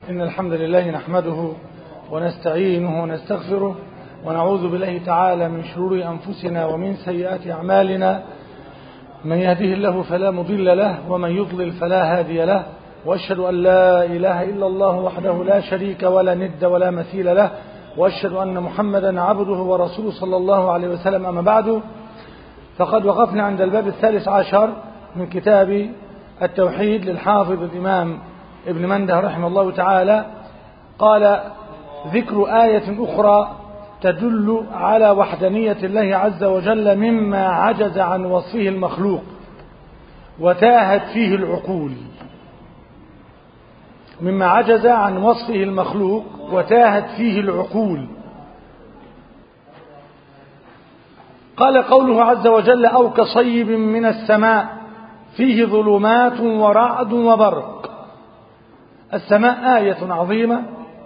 إن الحمد لله نحمده ونستعينه ونستغفره ونعوذ بالله تعالى من شرور أنفسنا ومن سيئات أعمالنا من يهده الله فلا مضل له ومن يضلل فلا هادي له وأشهد أن لا إله إلا الله وحده لا شريك ولا ند ولا مثيل له وأشهد أن محمدا عبده ورسوله صلى الله عليه وسلم أما بعد فقد وقفنا عند الباب الثالث عشر من كتاب التوحيد للحافظ الإمام ابن منده رحمه الله تعالى قال ذكر آية أخرى تدل على وحدانية الله عز وجل مما عجز عن وصفه المخلوق وتاهت فيه العقول مما عجز عن وصفه المخلوق وتاهت فيه العقول قال قوله عز وجل أو كصيب من السماء فيه ظلمات ورعد وبرق السماء آية عظيمة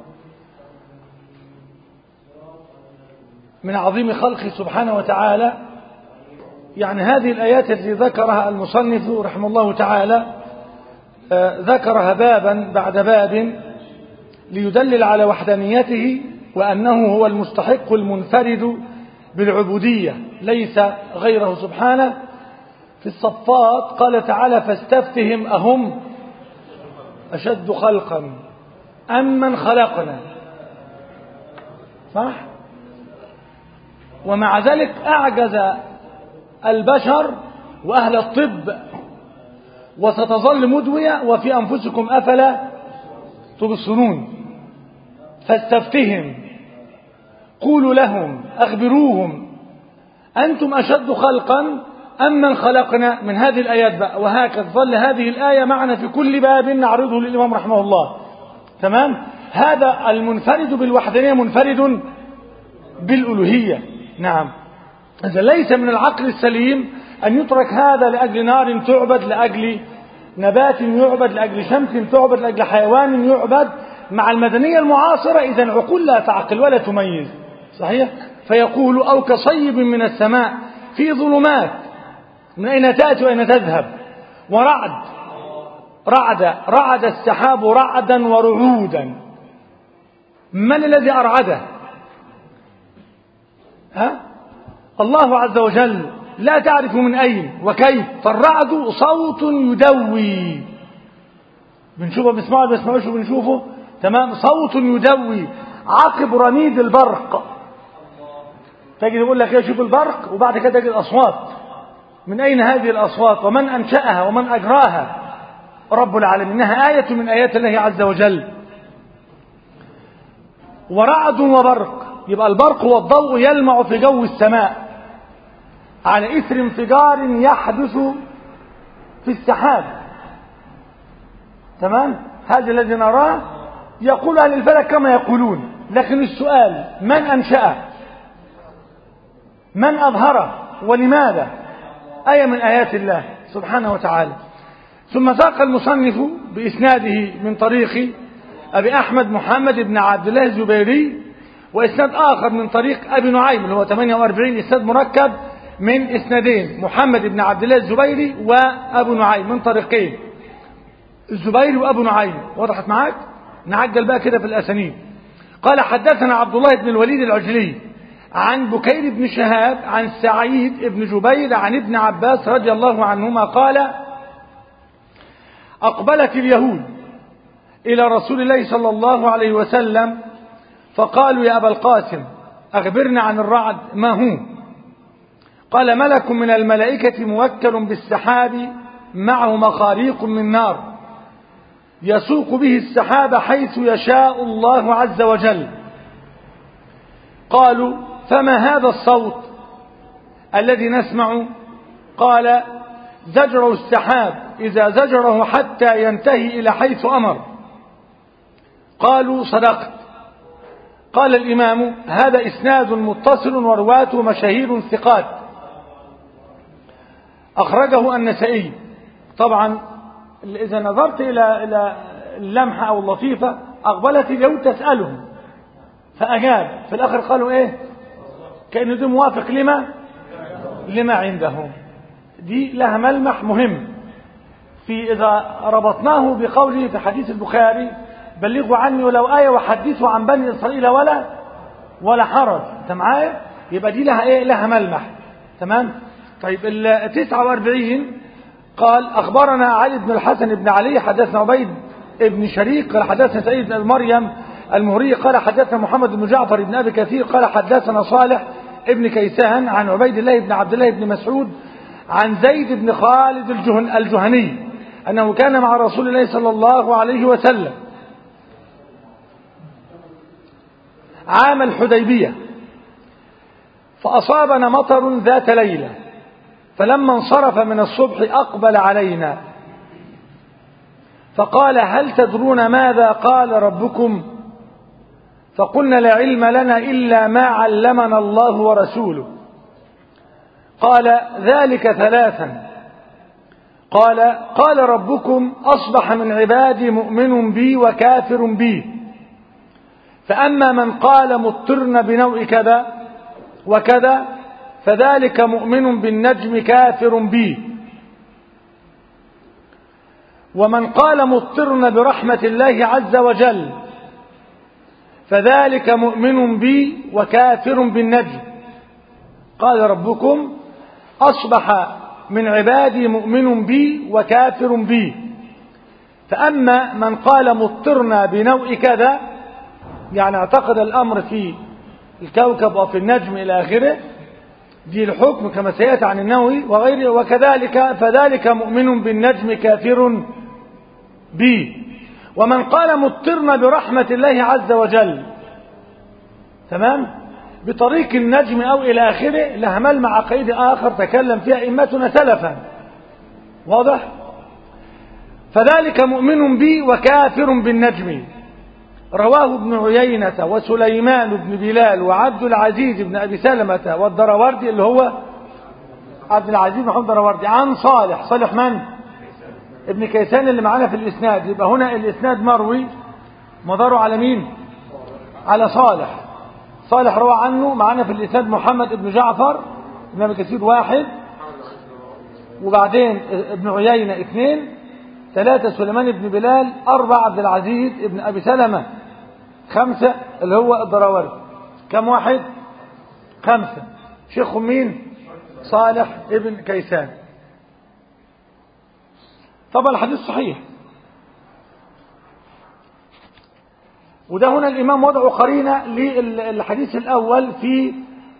من عظيم خلقه سبحانه وتعالى يعني هذه الآيات التي ذكرها المصنف رحمه الله تعالى ذكرها بابا بعد باب ليدلل على وحدانيته وأنه هو المستحق المنفرد بالعبودية ليس غيره سبحانه في الصفات قال تعالى فاستفتهم أهم أشد خلقا أم من خلقنا صح ومع ذلك أعجز البشر وأهل الطب وستظل مدوية وفي أنفسكم أفلا تبصرون فاستفتهم قولوا لهم أخبروهم أنتم أشد خلقا أم من خلقنا من هذه الآيات بقى وهكذا ظل هذه الآية معنا في كل باب نعرضه للإمام رحمه الله تمام هذا المنفرد بالوحدانية منفرد بالألوهية نعم إذا ليس من العقل السليم أن يترك هذا لأجل نار تعبد لأجل نبات يعبد لأجل شمس تعبد لأجل حيوان يعبد مع المدنية المعاصرة إذا عقول لا تعقل ولا تميز صحيح فيقول أو كصيب من السماء في ظلمات من أين تأتي وأين تذهب ورعد رعد رعد السحاب رعدا ورعودا من الذي أرعده ها الله عز وجل لا تعرف من أين وكيف فالرعد صوت يدوي بنشوفه بنسمعه بنسمعوش بنشوفه تمام صوت يدوي عقب رميد البرق تجد يقول لك ايه شوف البرق وبعد كده تجد الأصوات من أين هذه الأصوات ومن أنشأها ومن أجراها رب العالمين إنها آية من آيات الله عز وجل ورعد وبرق يبقى البرق هو الضوء يلمع في جو السماء على إثر انفجار يحدث في السحاب تمام هذا الذي نراه يقول أهل الفلك كما يقولون لكن السؤال من أنشأه من أظهره ولماذا آية من آيات الله سبحانه وتعالى ثم ساق المصنف بإسناده من طريق أبي أحمد محمد بن عبد الله الزبيري وإسناد آخر من طريق أبي نعيم اللي هو 48 إسناد مركب من إسنادين محمد بن عبد الله الزبيري وأبو نعيم من طريقين الزبيري وأبو نعيم وضحت معاك نعجل بقى كده في الأسانيد قال حدثنا عبد الله بن الوليد العجلي عن بكير بن شهاب عن سعيد بن جبير عن ابن عباس رضي الله عنهما قال أقبلت اليهود إلى رسول الله صلى الله عليه وسلم فقالوا يا أبا القاسم أخبرنا عن الرعد ما هو قال ملك من الملائكة موكل بالسحاب معه مخاريق من نار يسوق به السحاب حيث يشاء الله عز وجل قالوا فما هذا الصوت الذي نسمع قال زجر السحاب إذا زجره حتى ينتهي إلى حيث أمر قالوا صدقت قال الإمام هذا إسناد متصل ورواته مشاهير ثقات أخرجه النسائي طبعا إذا نظرت إلى إلى اللمحة أو اللطيفة أقبلت اليهود تسألهم فأجاب في الآخر قالوا إيه كأنه ده موافق لما لما عندهم دي لها ملمح مهم في إذا ربطناه بقوله في حديث البخاري بلغوا عني ولو آية وحدثوا عن بني إسرائيل ولا ولا حرج أنت معايا يبقى دي لها إيه لها ملمح تمام طيب ال 49 قال أخبرنا علي بن الحسن بن علي حدثنا عبيد ابن شريك قال حدثنا سعيد بن مريم المهري قال حدثنا محمد بن جعفر بن أبي كثير قال حدثنا صالح ابن كيسان عن عبيد الله بن عبد الله بن مسعود عن زيد بن خالد الجهن الجهني أنه كان مع رسول الله صلى الله عليه وسلم عام الحديبية فأصابنا مطر ذات ليلة فلما انصرف من الصبح أقبل علينا فقال هل تدرون ماذا قال ربكم فقلنا لا علم لنا إلا ما علمنا الله ورسوله قال ذلك ثلاثا قال قال ربكم أصبح من عبادي مؤمن بي وكافر بي فأما من قال مضطرن بنوع كذا وكذا فذلك مؤمن بالنجم كافر بي ومن قال مضطرن برحمة الله عز وجل فذلك مؤمن بي وكافر بالنجم قال ربكم أصبح من عبادي مؤمن بي وكافر بي فأما من قال مضطرنا بنوع كذا يعني اعتقد الأمر في الكوكب وفي النجم إلى آخره دي الحكم كما سيأتي عن النووي وغيره وكذلك فذلك مؤمن بالنجم كافر بي ومن قال مضطرنا برحمة الله عز وجل تمام بطريق النجم أو إلى آخره لها ملمع عقيدي آخر تكلم فيها إمتنا سلفا واضح فذلك مؤمن بي وكافر بالنجم رواه ابن عيينة وسليمان بن بلال وعبد العزيز بن أبي سلمة والدروردي اللي هو عبد العزيز بن الدروردي عن صالح صالح من؟ ابن كيسان اللي معانا في الإسناد يبقى هنا الإسناد مروي مداره على مين؟ على صالح صالح روى عنه معانا في الإسناد محمد بن جعفر ابن أبي كثير واحد وبعدين ابن عيينة اثنين ثلاثة سليمان بن بلال أربعة عبد العزيز ابن أبي سلمة خمسة اللي هو الدراوري كم واحد خمسة شيخهم مين صالح ابن كيسان طبعا الحديث صحيح وده هنا الإمام وضعه قرينة للحديث الأول في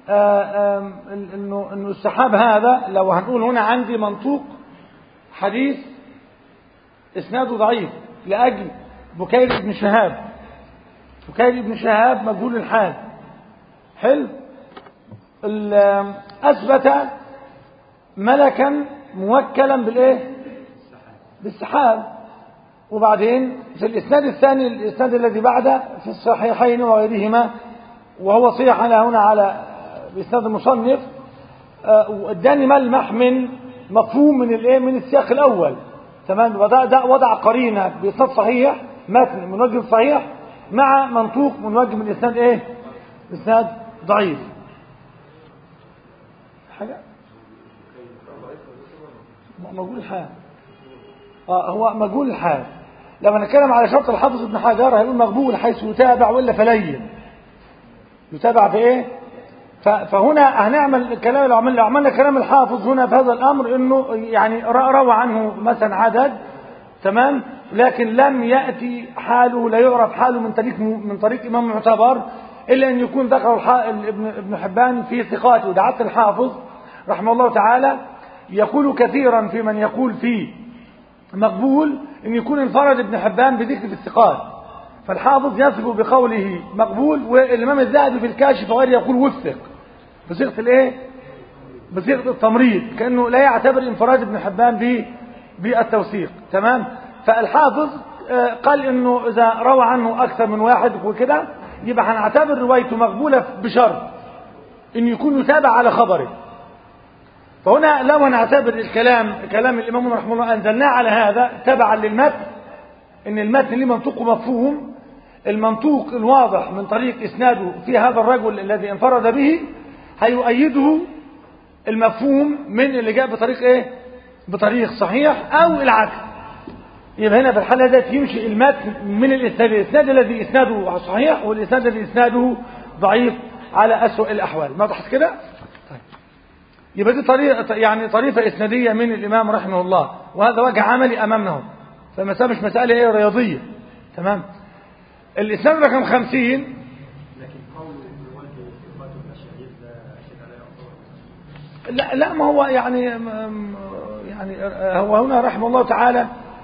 إنه إنه السحاب هذا لو هنقول هنا عندي منطوق حديث إسناده ضعيف لأجل بكير بن شهاب بكير بن شهاب مجهول الحال حلو أثبت ملكا موكلا بالإيه بالسحاب وبعدين في الإسناد الثاني الإسناد الذي بعده في الصحيحين وغيرهما وهو صيح على هنا على بإسناد المصنف اداني ملمح من مفهوم من الايه من السياق الاول تمام وده ده وضع قرينه باسناد صحيح متن من وجه صحيح مع منطوق من وجه من اسناد ايه اسناد ضعيف حاجه مجهول الحال اه هو مجهول الحال لما نتكلم على شرط الحافظ ابن حجر هيقول مقبول حيث يتابع ولا فلين يتابع في ايه فهنا هنعمل الكلام لو عملنا, لو عملنا كلام الحافظ هنا في هذا الامر انه يعني روى عنه مثلا عدد تمام لكن لم ياتي حاله لا يعرف حاله من طريق من طريق امام معتبر الا ان يكون ذكر ابن ابن حبان في ثقاته ودعت الحافظ رحمه الله تعالى يقول كثيرا في من يقول فيه مقبول ان يكون انفرد ابن حبان بذكر الثقات فالحافظ يصف بقوله مقبول والامام الذهبي في الكاشف وغيره يقول وثق بصيغه الايه بصيغه التمريض كانه لا يعتبر انفراد ابن حبان ب بالتوثيق تمام فالحافظ قال انه اذا روى عنه اكثر من واحد وكده يبقى هنعتبر روايته مقبوله بشرط ان يكون يتابع على خبره فهنا لو نعتبر الكلام كلام الامام رحمه الله انزلناه على هذا تبعا للمتن ان المتن ليه منطوق مفهوم المنطوق الواضح من طريق اسناده في هذا الرجل الذي انفرد به هيؤيده المفهوم من اللي جاء بطريق ايه بطريق صحيح او العكس يبقى هنا في الحالة ديت يمشي المتن من الإسناد الإسناد الذي إسناده صحيح والإسناد الذي إسناده ضعيف على أسوأ الأحوال ما ضحت كده طيب يبقى دي طريقة يعني طريقة إسنادية من الإمام رحمه الله وهذا وجه عملي أمامنا فالمسألة مش مسألة إيه رياضية تمام الإسناد رقم خمسين لا لا ما هو يعني يعني هو هنا رحمه الله تعالى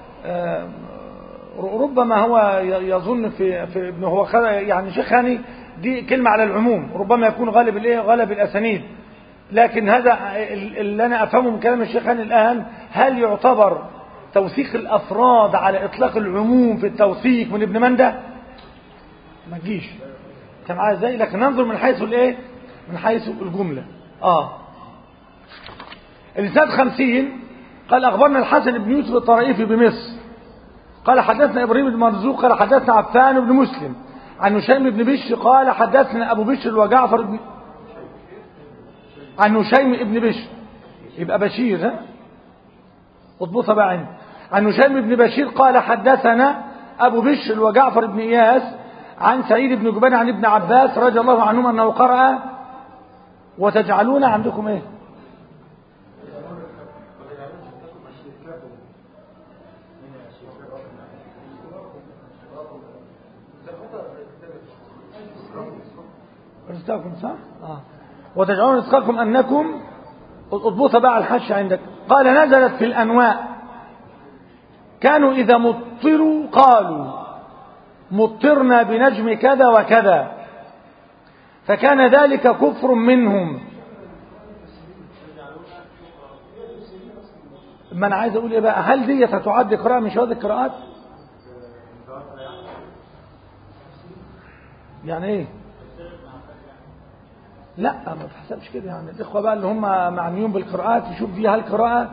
ربما هو يظن في في ابن هو يعني شيخ هاني دي كلمة على العموم ربما يكون غالب الايه غالب الاسانيد لكن هذا اللي انا افهمه من كلام الشيخ هاني الان هل يعتبر توثيق الافراد على اطلاق العموم في التوثيق من ابن منده ما تجيش انت معايا ازاي لكن ننظر من حيث الايه من حيث الجمله اه الإسناد خمسين قال أخبرنا الحسن بن يوسف الطرائفي بمصر قال حدثنا إبراهيم بن مرزوق قال حدثنا عفان بن مسلم عن هشيم بن بشر قال حدثنا أبو بشر وجعفر بن عن هشيم بن بشر يبقى بشير ها اضبطها بقى عندي عن هشيم بن بشير قال حدثنا أبو بشر وجعفر بن إياس عن سعيد بن جبان عن ابن عباس رضي الله عنهما أنه قرأ وتجعلون عندكم إيه رزقكم صح؟ آه. وتجعلون رزقكم أنكم اضبطها بقى الحش عندك قال نزلت في الأنواء كانوا إذا مطروا قالوا مطرنا بنجم كذا وكذا فكان ذلك كفر منهم ما أنا عايز أقول إيه بقى هل دي تعد قراءة من شواذ القراءات يعني إيه لا ما تحسبش كده يعني الاخوه بقى اللي هم معنيون بالقراءات يشوف دي هل قراءه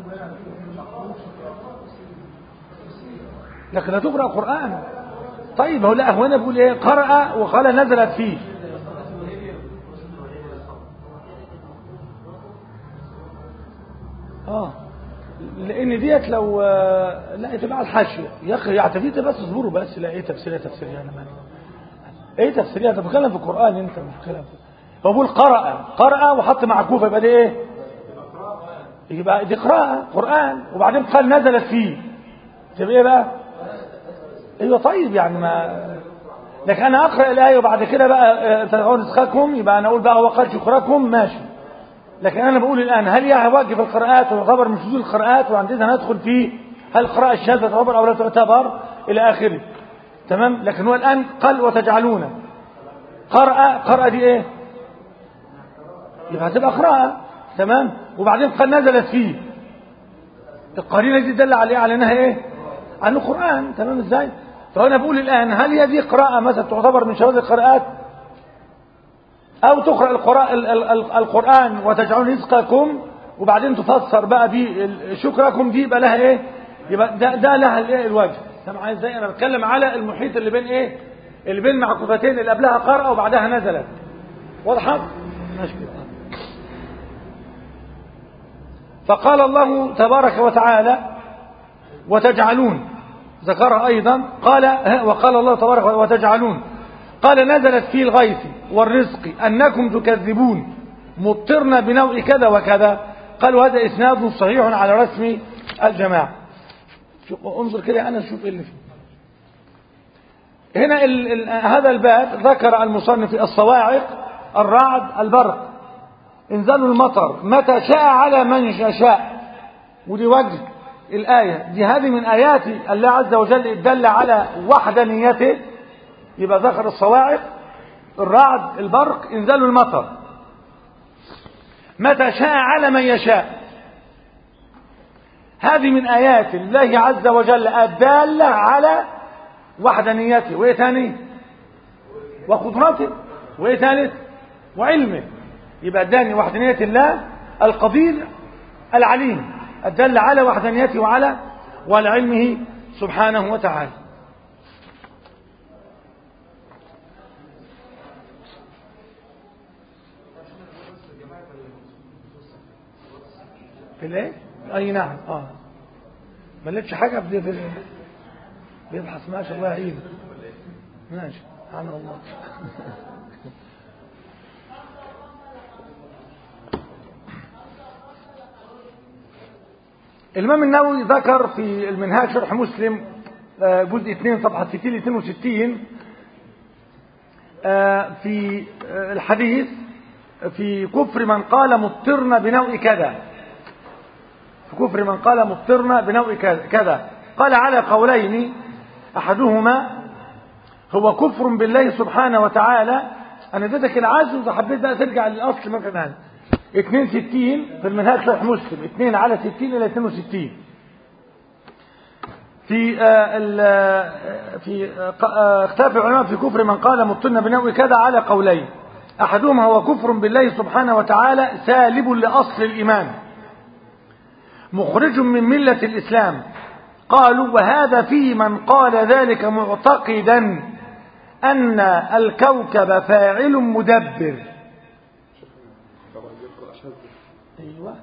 لكن هتقرا قران طيب هو لا هو انا بقول ايه قرأ وقال نزلت فيه اه لان ديت لو لا تبع الحاشيه يا اخي يعتفيت بس اصبروا بس لا ايه تفسيريه تفسيريه انا مالي ايه تفسيريه انت بتتكلم في القران انت مش بتتكلم في بقول قرأ قرأ وحط معكوفة يبقى دي ايه يبقى دي قراءة قرآن وبعدين قال نزلت فيه تبقى ايه بقى ايوه طيب يعني ما لكن انا اقرأ الآية وبعد كده بقى تدعون رزقكم يبقى انا اقول بقى هو قال شكركم ماشي لكن انا بقول الان هل يواجب القراءات ويعتبر من شذوذ القراءات وعندنا ندخل فيه هل القراءة الشاذة تعتبر او لا تعتبر الى اخره تمام لكن هو الان قال وتجعلون قرأ قرأ دي ايه يبقى هتبقى قراءة تمام وبعدين قد نزلت فيه القرينة دي دل على على انها ايه عن القرآن تمام ازاي فانا بقول الان هل هي دي قراءة مثلا تعتبر من شواذ القراءات او تقرأ القراء القرآن وتجعلون رزقكم وبعدين تفسر بقى بيه شكركم دي يبقى لها ايه يبقى ده, ده لها الايه الوجه سامع ازاي انا بتكلم على المحيط اللي بين ايه اللي بين معكوفتين اللي قبلها قرأ وبعدها نزلت واضحه ماشي كده فقال الله تبارك وتعالى وتجعلون ذكرها أيضا قال وقال الله تبارك وتجعلون قال نزلت في الغيث والرزق أنكم تكذبون مضطرنا بنوع كذا وكذا قالوا هذا إسناد صحيح على رسم الجماعة انظر كده أنا نشوف إيه اللي فيه هنا ال ال هذا الباب ذكر المصنف الصواعق الرعد البرق انزال المطر متى شاء على من يشاء ودي وجه الآية دي هذه من آيات الله عز وجل دل على وحدانيته يبقى ذكر الصواعق الرعد البرق انزال المطر متى شاء على من يشاء هذه من آيات الله عز وجل الدالة على وحدانيته وإيه تاني وقدرته وإيه ثالث وعلمه يبقى اداني وحدانية الله القدير العليم الدل على وحدانيته وعلى وعلى علمه سبحانه وتعالى في الايه اي نعم اه ما لقيتش حاجة في بيبحث ماشي الله يعينه ماشي سبحان الله الإمام النووي ذكر في المنهاج شرح مسلم جزء 2 صفحة 60 62 في الحديث في كفر من قال مضطرنا بنوع كذا في كفر من قال مضطرنا بنوع كذا قال على قولين أحدهما هو كفر بالله سبحانه وتعالى أنا اديتك العزم إذا حبيت بقى ترجع للأصل مثلا 62 في المنهاج شرح مسلم 2 على 60 إلى 62 في في اختلاف العلماء في كفر من قال مضطرنا بنوع كذا على قولين أحدهما هو كفر بالله سبحانه وتعالى سالب لأصل الإيمان مخرج من ملة الإسلام قالوا وهذا في من قال ذلك معتقدا أن الكوكب فاعل مدبر أيوة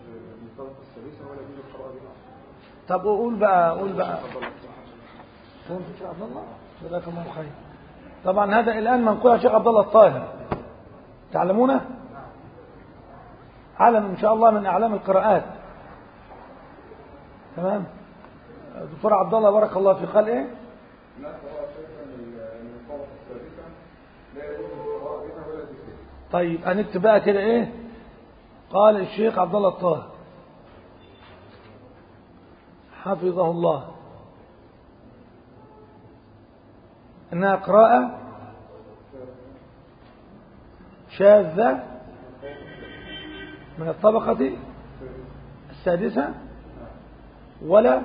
طب قول بقى قول بقى قول شيخ عبد الله جزاك الله خير طبعا هذا الآن منقول عن شيخ عبد الله الطاهر تعلمونه علم إن شاء الله من أعلام القراءات تمام دكتور عبد الله بارك الله فيه قال ايه طيب هنكتب بقى كده ايه قال الشيخ عبد الله الطاهر حفظه الله انها قراءة شاذة من الطبقة السادسة ولا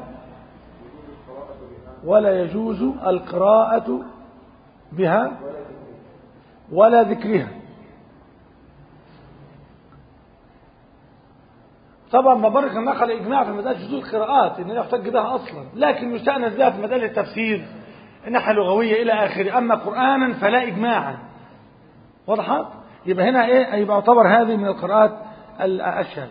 ولا يجوز القراءة بها ولا ذكرها طبعا مبارك النقل إجماع في مسألة جزء القراءات إن يحتج بها أصلا لكن يستأنس بها في مسألة التفسير الناحية اللغوية إلى آخره أما قرآنا فلا إجماعا وضحت يبقى هنا إيه يبقى يعتبر هذه من القراءات الأشهر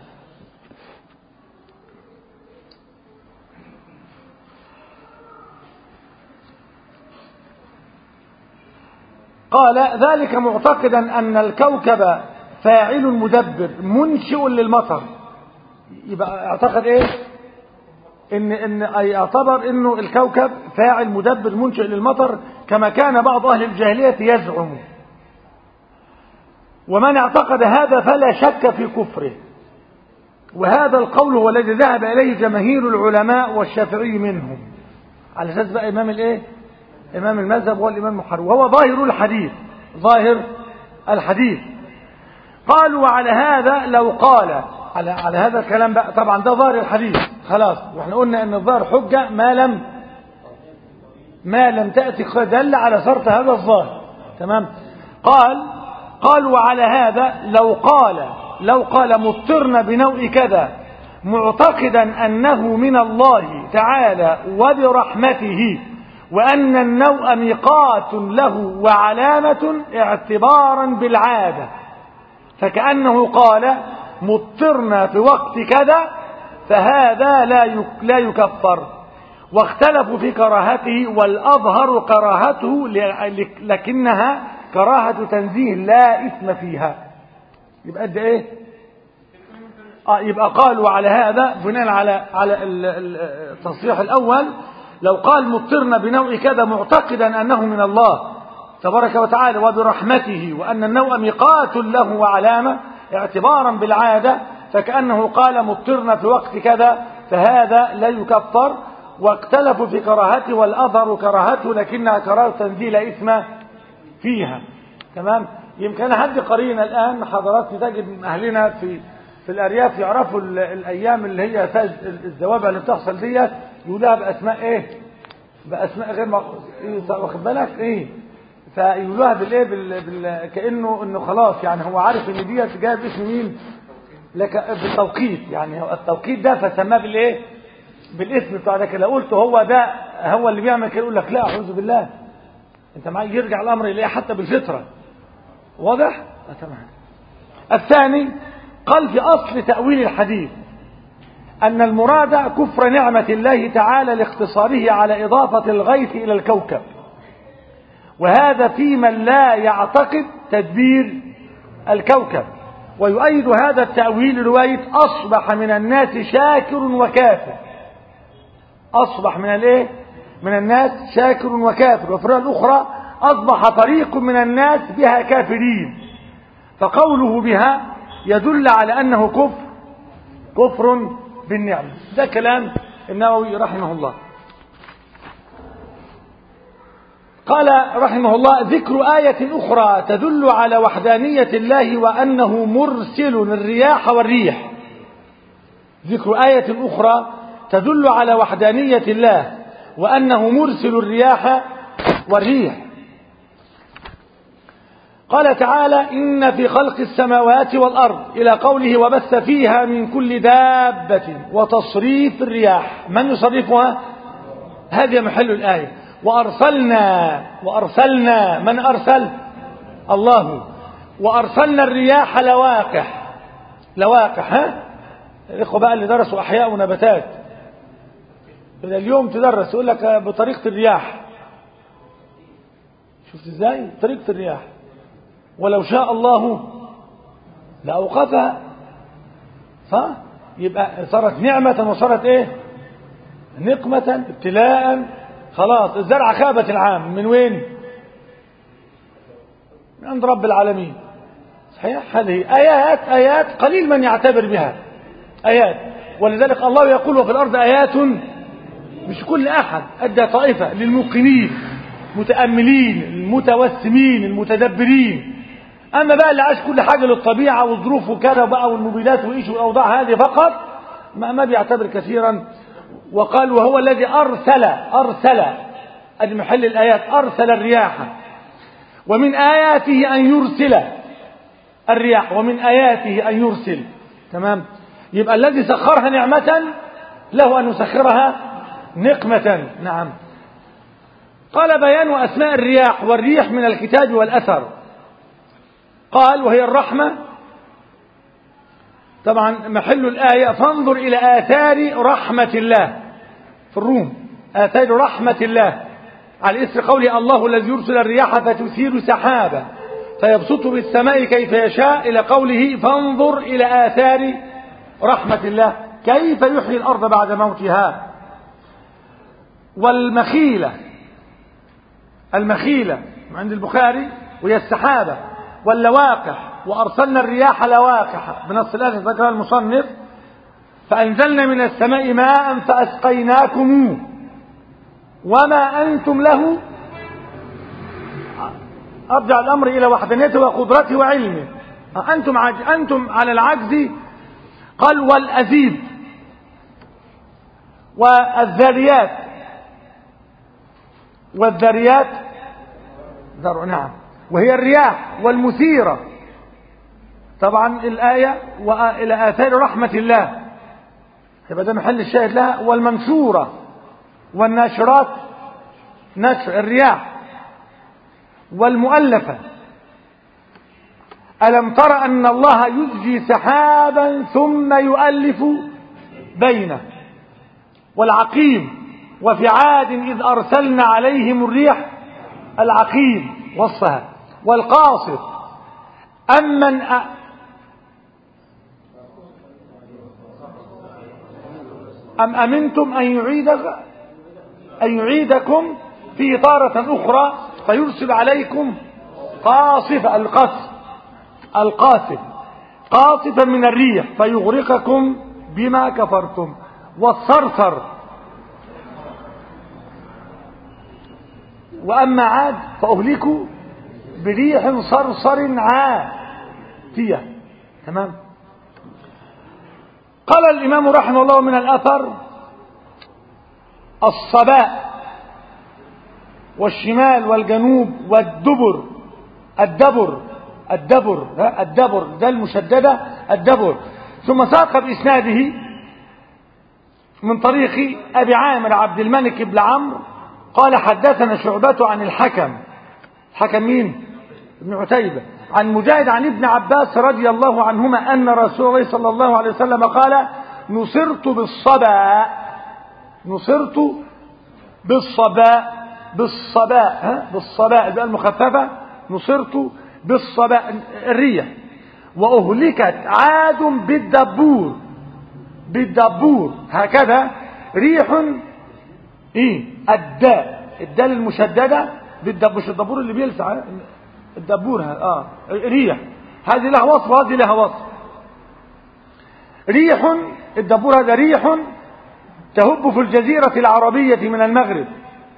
قال ذلك معتقدا أن الكوكب فاعل مدبر منشئ للمطر يبقى اعتقد ايه ان ان اي يعتبر انه الكوكب فاعل مدبر منشئ للمطر كما كان بعض اهل الجاهليه يزعم ومن اعتقد هذا فلا شك في كفره وهذا القول هو الذي ذهب اليه جماهير العلماء والشافعي منهم على اساس بقى امام الايه امام المذهب هو الامام المحرم وهو ظاهر الحديث ظاهر الحديث قالوا وعلى هذا لو قال على على هذا الكلام بقى طبعا ده ظاهر الحديث خلاص واحنا قلنا ان الظاهر حجه ما لم ما لم تاتي دل على شرط هذا الظاهر تمام قال قال وعلى هذا لو قال لو قال مضطرنا بنوع كذا معتقدا انه من الله تعالى وبرحمته وان النوء ميقات له وعلامه اعتبارا بالعاده فكانه قال مضطرنا في وقت كذا فهذا لا لا يكفر واختلفوا في كراهته والأظهر كراهته لكنها كراهة تنزيه لا إثم فيها يبقى قد إيه آه يبقى قالوا على هذا بناء على على التصريح الأول لو قال مضطرنا بنوع كذا معتقدا أنه من الله تبارك وتعالى وبرحمته وأن النوع ميقات له وعلامة اعتبارا بالعادة فكأنه قال مضطرنا في وقت كذا فهذا لا يكفر واختلفوا في كراهته والأظهر كراهته لكنها كراهة تنزيل إثم فيها تمام يمكن حد قرينا الآن حضرات تجد من أهلنا في في الأرياف يعرفوا الأيام اللي هي الزوابع اللي بتحصل ديت يقولها بأسماء إيه بأسماء غير واخد بالك إيه فيقولوها بالايه بال... بال... كانه انه خلاص يعني هو عارف ان ديت جايه باسم مين لك بالتوقيت يعني هو التوقيت ده فسماه بالايه بالاسم بتاع لكن لو قلت هو ده هو اللي بيعمل كده يقول لك لا اعوذ بالله انت معايا يرجع الامر اليه حتى بالفطره واضح آه تمام الثاني قال في اصل تاويل الحديث أن المراد كفر نعمة الله تعالى لاختصاره على إضافة الغيث إلى الكوكب وهذا في من لا يعتقد تدبير الكوكب ويؤيد هذا التأويل رواية أصبح من الناس شاكر وكافر أصبح من الايه من الناس شاكر وكافر وفي الرواية الأخرى أصبح طريق من الناس بها كافرين فقوله بها يدل على أنه كفر كفر بالنعمة ده كلام النووي رحمه الله قال رحمه الله ذكر آية أخرى تدل على وحدانية الله وأنه مرسل الرياح والريح ذكر آية أخرى تدل على وحدانية الله وأنه مرسل الرياح والريح قال تعالى إن في خلق السماوات والأرض إلى قوله وبث فيها من كل دابة وتصريف الرياح من يصرفها هذه محل الآية وأرسلنا وأرسلنا من أرسل الله وأرسلنا الرياح لواقح لواقح ها الإخوة بقى اللي درسوا أحياء ونباتات إذا اليوم تدرس يقول لك بطريقة الرياح شفت ازاي طريقة الرياح ولو شاء الله لأوقفها صح يبقى صارت نعمة وصارت ايه نقمة ابتلاء خلاص الزرعة خابت العام من وين من عند رب العالمين صحيح هذه آيات آيات قليل من يعتبر بها آيات ولذلك الله يقول وفي الأرض آيات مش كل أحد أدى طائفة للموقنين متأملين المتوسمين المتدبرين أما بقى اللي عاش كل حاجة للطبيعة والظروف وكذا بقى والموبيلات وإيش والأوضاع هذه فقط ما, ما بيعتبر كثيرا وقال وهو الذي أرسل أرسل أدي محل الآيات أرسل الرياح ومن آياته أن يرسل الرياح ومن آياته أن يرسل تمام يبقى الذي سخرها نعمة له أن يسخرها نقمة نعم قال بيان أسماء الرياح والريح من الكتاب والأثر قال وهي الرحمة طبعا محل الآية فانظر إلى آثار رحمة الله في الروم آثار رحمة الله على إثر قوله الله الذي يرسل الرياح فتثير سحابا فيبسط بالسماء كيف يشاء إلى قوله فانظر إلى آثار رحمة الله كيف يحيي الأرض بعد موتها والمخيلة المخيلة عند البخاري وهي السحابة واللواقح وأرسلنا الرياح لواقح بنص الآية ذكرها المصنف فأنزلنا من السماء ماء فأسقيناكموه وما أنتم له أرجع الأمر إلى وحدانيته وقدرته وعلمه أنتم, عج... أنتم على العجز قال والأزيب والذريات والذريات ذر نعم وهي الرياح والمثيرة طبعا الآية وإلى آثار رحمة الله يبقى ده محل الشاهد لها والمنشورة والناشرات نشر الرياح والمؤلفة ألم تر أن الله يزجي سحابا ثم يؤلف بينه والعقيم وفي عاد إذ أرسلنا عليهم الريح العقيم وصفها والقاصر أمن أ... أم أمنتم أن يعيدك أن يعيدكم في طارة أخرى فيرسل عليكم قاصفة القصف القاصف قاصفا من الريح فيغرقكم بما كفرتم والصرصر وأما عاد فأهلكوا بريح صرصر عاتية تمام قال الإمام رحمه الله من الأثر الصباء والشمال والجنوب والدبر الدبر الدبر الدبر ده المشددة الدبر ثم ساق بإسناده من طريق أبي عامر عبد الملك بن عمرو قال حدثنا شعبة عن الحكم الحكم مين ابن عتيبة عن مجاهد عن ابن عباس رضي الله عنهما أن رسول الله صلى الله عليه وسلم قال نصرت بالصبا نصرت بالصباء بالصباء ها بالصباء الباء المخففة نصرت بالصباء الريح وأهلكت عاد بالدبور بالدبور هكذا ريح ايه الداء الدال المشددة بالدبور مش الدبور اللي بيلسع الدبور اه ريح هذه لها وصف وهذه لها وصف ريح الدبور هذا ريح تهب في الجزيرة العربية من المغرب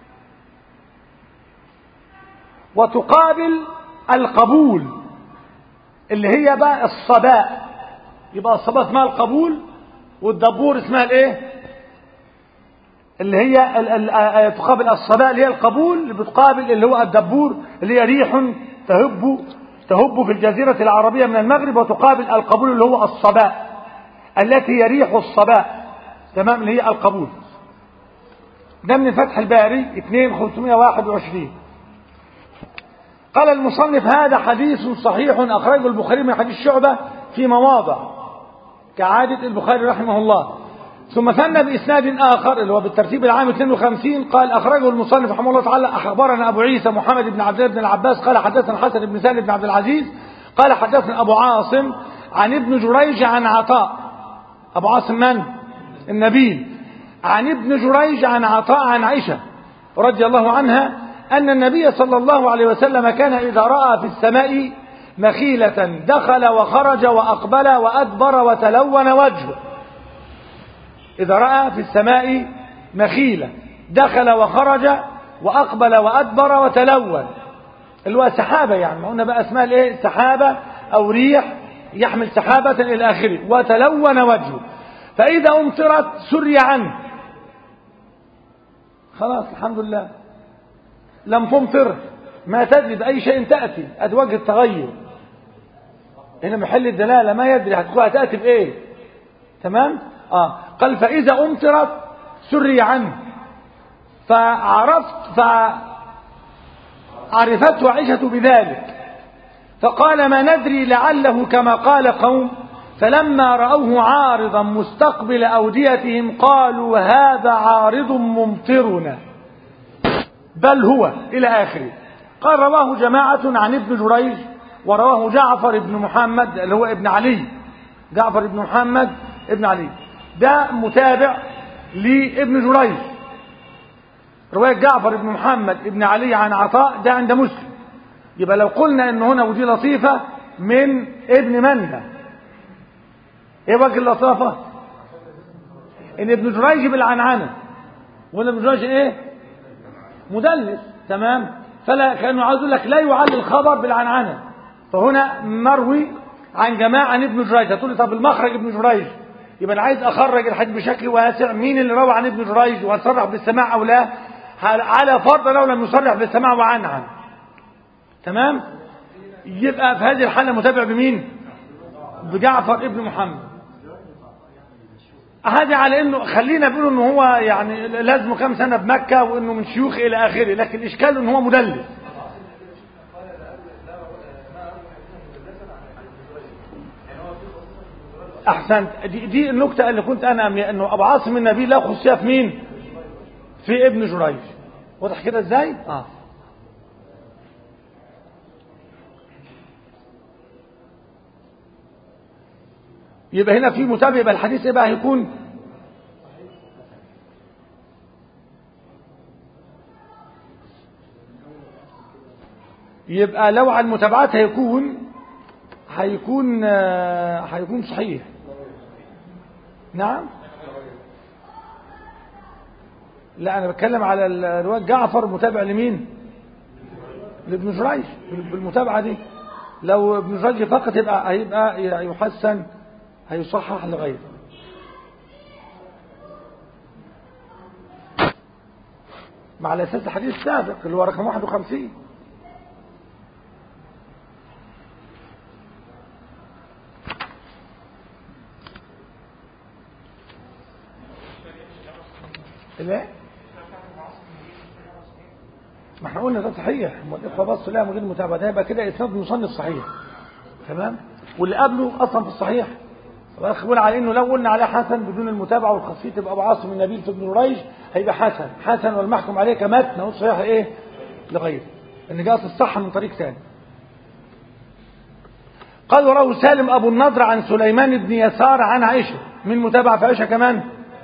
وتقابل القبول اللي هي بقى الصباء يبقى الصباء اسمها القبول والدبور اسمها الايه اللي هي ال ال تقابل الصباء اللي هي القبول اللي بتقابل اللي هو الدبور اللي هي ريح تهب تهب في الجزيرة العربية من المغرب وتقابل القبول اللي هو الصباء التي هي ريح الصباء تمام اللي هي القبول ده من فتح الباري 2521 قال المصنف هذا حديث صحيح أخرجه البخاري من حديث شعبة في مواضع كعادة البخاري رحمه الله ثم ثنى بإسناد آخر اللي هو بالترتيب العام 52 قال أخرجه المصنف رحمه الله تعالى أخبرنا أبو عيسى محمد بن عبد الله بن العباس قال حدثنا حسن بن سالم بن عبد العزيز قال حدثنا أبو عاصم عن ابن جريج عن عطاء أبو عاصم من؟ النبيل عن ابن جريج عن عطاء عن عائشة رضي الله عنها أن النبي صلى الله عليه وسلم كان إذا رأى في السماء مخيلة دخل وخرج وأقبل وأدبر وتلون وجهه إذا رأى في السماء مخيلة دخل وخرج وأقبل وأدبر وتلون اللي هو سحابة يعني ما قلنا بقى اسمها الايه سحابة أو ريح يحمل سحابة إلى آخره وتلون وجهه فإذا أمطرت سري عنه خلاص الحمد لله لم تمطر ما تدري بأي شيء تأتي أدي وجه التغير هنا محل الدلالة ما يدري هتقول هتأتي بإيه تمام آه قال فإذا أمطرت سري عنه فعرفت فعرفته عائشة بذلك فقال ما ندري لعله كما قال قوم فلما رأوه عارضا مستقبل أوديتهم قالوا هذا عارض ممطرنا بل هو إلى آخره قال رواه جماعة عن ابن جريج ورواه جعفر بن محمد اللي هو ابن علي جعفر بن محمد ابن علي ده متابع لابن جريج رواية جعفر بن محمد ابن علي عن عطاء ده عند مسلم يبقى لو قلنا ان هنا ودي لطيفة من ابن مندى ايه وجه اللطافة ان ابن جريج بالعنعنة وان ابن جريج ايه مدلس تمام فلا كانوا عاوز يقول لك لا يعلل الخبر بالعنعنة فهنا مروي عن جماعة عن ابن جريج هتقول لي طب المخرج ابن جريج يبقى انا عايز اخرج الحديث بشكل واسع مين اللي روى عن ابن جريج وصرح بالسماع او لا على فرض لو لم يصرح بالسماع وعن عن تمام يبقى في هذه الحالة متابع بمين بجعفر ابن محمد هذه على انه خلينا بيقولوا ان هو يعني لازمه كام سنه بمكه وانه من شيوخ الى اخره لكن اشكاله ان هو مدلس احسنت دي, دي النكته اللي كنت انا أمي انه ابو عاصم النبي لا خصيه في مين في ابن جريج واضح كده ازاي اه يبقى هنا في متابع يبقى الحديث ايه بقى هيكون يبقى لو على المتابعات هيكون هيكون هيكون صحيح نعم لا انا بتكلم على الرواية جعفر متابع لمين لابن جريج بالمتابعة دي لو ابن جريج فقط يبقى هيبقى يحسن هيصحح لغيره مع الاساس الحديث السابق اللي هو رقم 51 لا ما احنا قلنا ده صحيح الاخوه بصوا لها من غير متابعه ده يبقى كده اسناد مصنف صحيح تمام واللي قبله اصلا في الصحيح واخبر على انه لو قلنا عليه حسن بدون المتابعه والخاصيه تبقى ابو عاصم النبيل في ابن ريج هيبقى حسن حسن والمحكم عليه كمتن او صحيح ايه لغيره ان جاءت الصحه من طريق ثاني قال وروى سالم ابو النضر عن سليمان بن يسار عن عائشه من متابعه في عائشه كمان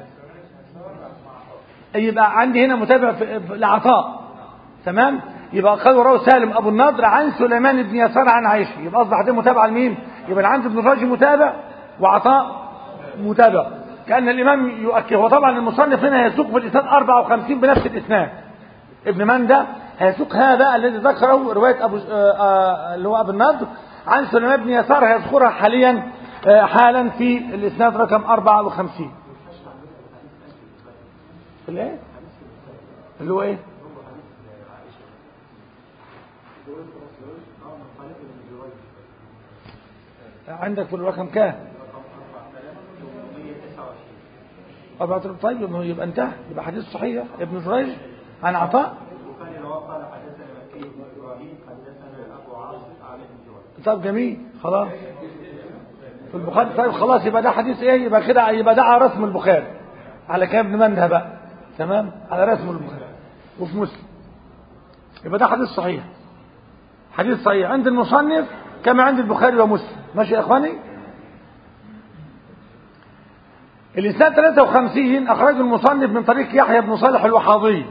يبقى عندي هنا متابع في في- لعطاء تمام يبقى قال وروى سالم ابو النضر عن سليمان بن يسار عن عائشه يبقى اصبح ده متابعه لمين يبقى اللي عند ابن الراجي متابع وعطاء متابع كان الامام يؤكد هو طبعا المصنف هنا يسوق في الاسناد 54 بنفس الاسناد ابن مندى هيسوق هذا الذي ذكره روايه ابو آه، آه، اللي هو ابو النضر عن سليمان بن يسار هيذكرها حاليا آه، حالا في الاسناد رقم 54 الايه اللي هو ايه عندك في الرقم كام أربعة طيب ما هو يبقى انتهى يبقى حديث صحيح ابن جريج عن عطاء وكان اللي هو قال حدثنا مكي بن ابراهيم حدثنا ابو عاصم عن ابن جريج طب جميل خلاص في البخاري طيب خلاص يبقى ده حديث ايه يبقى كده يبقى ده على رسم البخاري على كلام ابن منده بقى تمام على رسم البخاري وفي مسلم يبقى ده حديث صحيح حديث صحيح عند المصنف كما عند البخاري ومسلم ماشي يا اخواني الإسناد 53 أخرج المصنف من طريق يحيى بن صالح الوحاضي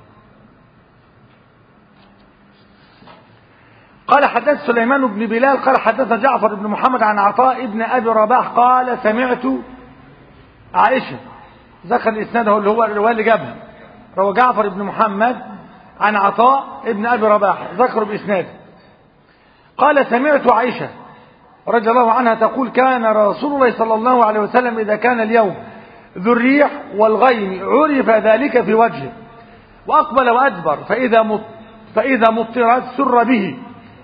قال حدث سليمان بن بلال قال حدثنا جعفر بن محمد عن عطاء بن أبي رباح قال سمعت عائشة ذكر الإسناد هو اللي هو الرواية اللي جابها روى جعفر بن محمد عن عطاء بن أبي رباح ذكر بإسناده قال سمعت عائشة رضي الله عنها تقول كان رسول الله صلى الله عليه وسلم إذا كان اليوم ذو الريح والغيم عرف ذلك في وجهه وأقبل وأدبر فإذا مط فإذا مطرت سر به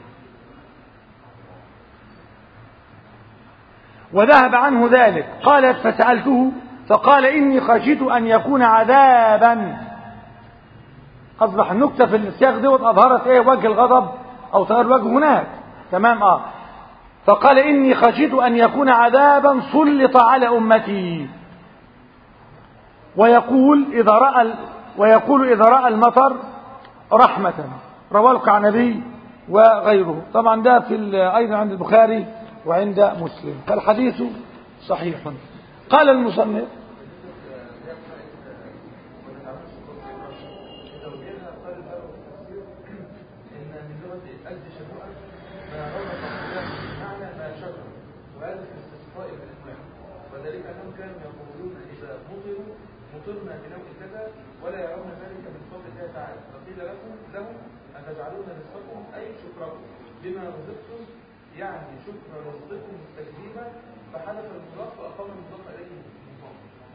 وذهب عنه ذلك قالت فسألته فقال إني خشيت أن يكون عذابا أصبح النكتة في السياق دوت أظهرت إيه وجه الغضب أو تغير الوجه هناك تمام آه فقال إني خشيت أن يكون عذابا سلط على أمتي ويقول إذا رأى ويقول إذا رأى المطر رحمة رواه القعنبي وغيره طبعا ده في أيضا عند البخاري وعند مسلم فالحديث صحيح قال المصنف وذلك انهم كانوا يقولون اذا مطروا مطرنا بنوع كذا ولا يرون ذلك من فضل الله تعالى فقيل لكم لهم اتجعلون رزقكم اي شكركم بما رزقتم يعني شكر رزقكم تكذيبا فحدث المضاف واقام المضاف اليه المضاف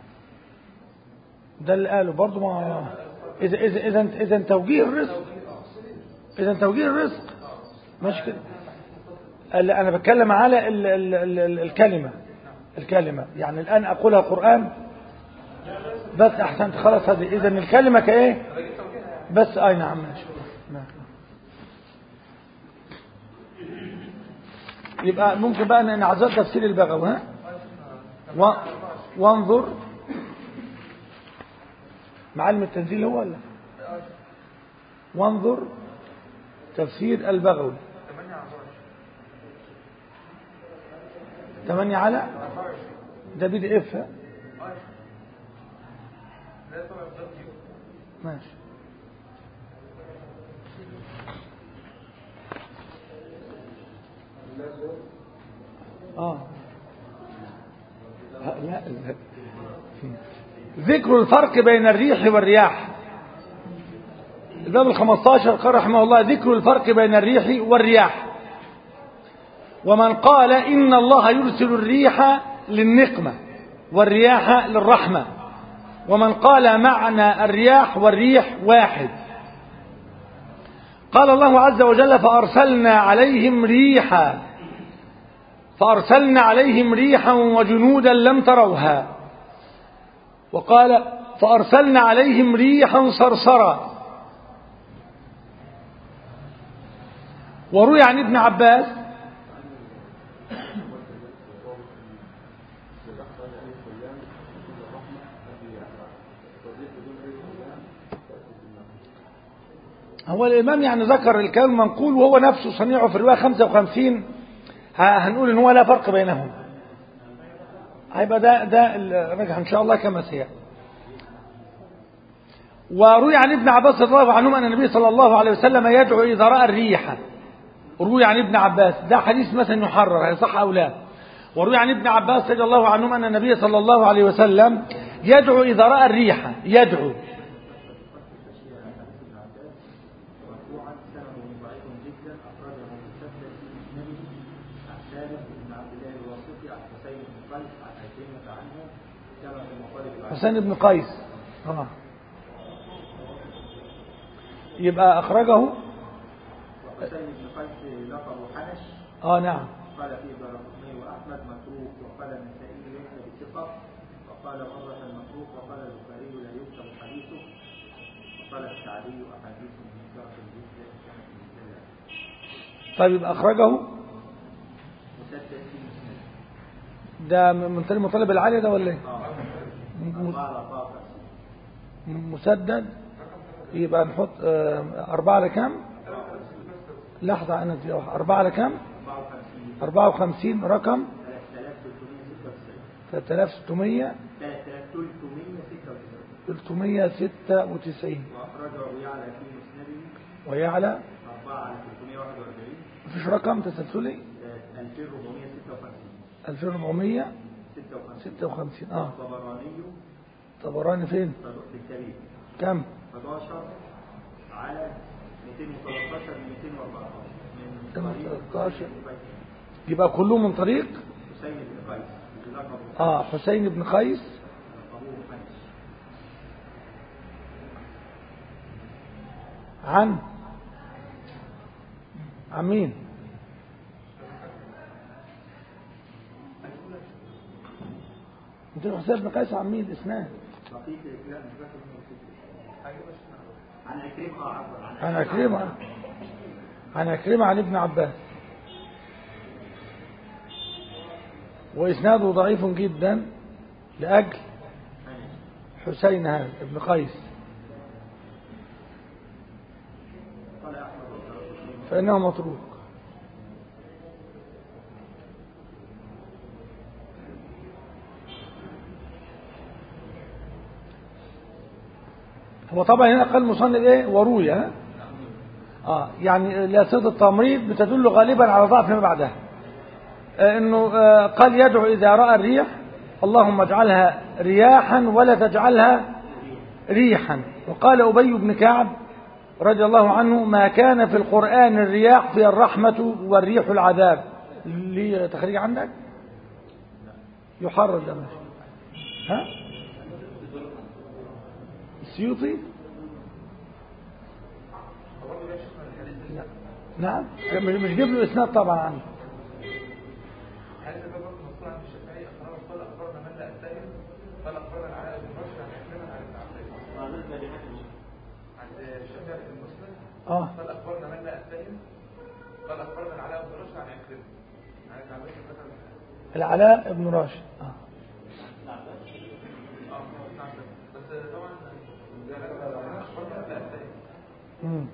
ده اللي قاله برضه ما اذا اذا اذا اذا توجيه الرزق اذا توجيه الرزق ماشي كده ال- انا بتكلم على ال ال ال ال الكلمه الكلمه يعني الان اقولها القران بس احسنت خلاص هذه اذا الكلمه كايه بس اي نعم ماشي نعم. يبقى ممكن بقى نعزل تفسير البغوي ها و... وانظر معلم التنزيل هو ولا وانظر تفسير البغوي 8 على ده بي دي اف ها؟ ماشي اه لا لا. ذكر الفرق بين الريح والرياح الباب الخمستاشر قال رحمه الله ذكر الفرق بين الريح والرياح ومن قال إن الله يرسل الريح للنقمة والرياح للرحمة ومن قال معنى الرياح والريح واحد قال الله عز وجل فأرسلنا عليهم ريحا فأرسلنا عليهم ريحا وجنودا لم تروها وقال فأرسلنا عليهم ريحا صرصرا وروي عن ابن عباس هو الإمام يعني ذكر الكلام المنقول وهو نفسه صنيعه في الرواية 55 ه- هنقول إن هو لا فرق بينهم هيبقى ده ده الرجح إن شاء الله كما سيأتي وروي عن ابن عباس رضي الله عنهما أن النبي صلى الله عليه وسلم يدعو إذا رأى الريح روي عن ابن عباس ده حديث مثلا يحرر هيصح أو لا وروي عن ابن عباس رضي الله عنهما أن النبي صلى الله عليه وسلم يدعو إذا رأى الريح يدعو مرفوعا سنده ضعيف جدا اخرجه مسدد في مسنده عن ثابت بن عبد الله الواسطي عن حسين بن قيس عن عكرمه عنه كما في مقالب العلم حسين بن قيس آه. يبقى أخرجه وحسين بن قيس لقب حنش آه نعم قال فيه الدارقطني واحمد متروك وقال النسائي ليس بثقه وقال مره متروك وقال البخاري لا يكتب حديثه وقال الشعبي احاديث من شرط الجزء كانت من الجزء طيب يبقى أخرجه مسدد في مسند ده من طريق مطالب العالية ده ولا ايه؟ اه م- أربعة رقاقة مسدد يبقى نحط آه، أربعة على كام؟ لحظة أنا دي واحدة. أربعة على كام؟ 54 أربعة وخمسين رقم 3396 ثلاثة ستمية 3396 ثلاثمية ستة وتسعين وأخرجه يعلى في مسنده ويعلى 4 على 341 مفيش رقم تسلسلي 2456 ألفين ربعمية 56 ستة وخمسين اه الطبراني طبراني فين؟ في الكبير كم؟ 11 على 213 من 214 من طريق 213. حسين بن قيس. يبقى كله من طريق حسين بن قيس لقبه اه حسين بن قيس لقبه حنش عن عن مين؟ انت حسين بن قيس عن مين الاسناد؟ لطيف الإسلام مش فاكر مين الفكرة. عن عكرمة اه عفوا عن عكرمة عن عكرمة عن ابن عباس وإسناده ضعيف جدا لأجل حنش حسين هذا ابن قيس قال أحمد والدارقطني فإنه متروك هو طبعا هنا قال المصنف ايه وروي ها؟ اه يعني لا صيغه التمريض بتدل غالبا على ضعف ما بعدها آه انه آه قال يدعو اذا راى الريح اللهم اجعلها رياحا ولا تجعلها ريحا وقال ابي بن كعب رضي الله عنه ما كان في القران الرياح في الرحمه والريح العذاب ليه تخريج عندك يحرر ده ماشي ها السيوطي لا. نعم مش مش جيب له اسناد طبعا عنه هل ده برضه مذكور عند الشافعي اخبرنا قال اخبرنا من لا اتهم قال اخبرنا العلاء بن راشد عن عكرمه عن ابن عباس عند الشافعي في المسلم اه قال اخبرنا من لا اتهم قال اخبرنا العلاء بن راشد عن عكرمه عن ابن عباس مثلا العلاء بن راشد اه اه ابن عباس بس طبعا ده لا- اخبرنا من لا اتهم مم.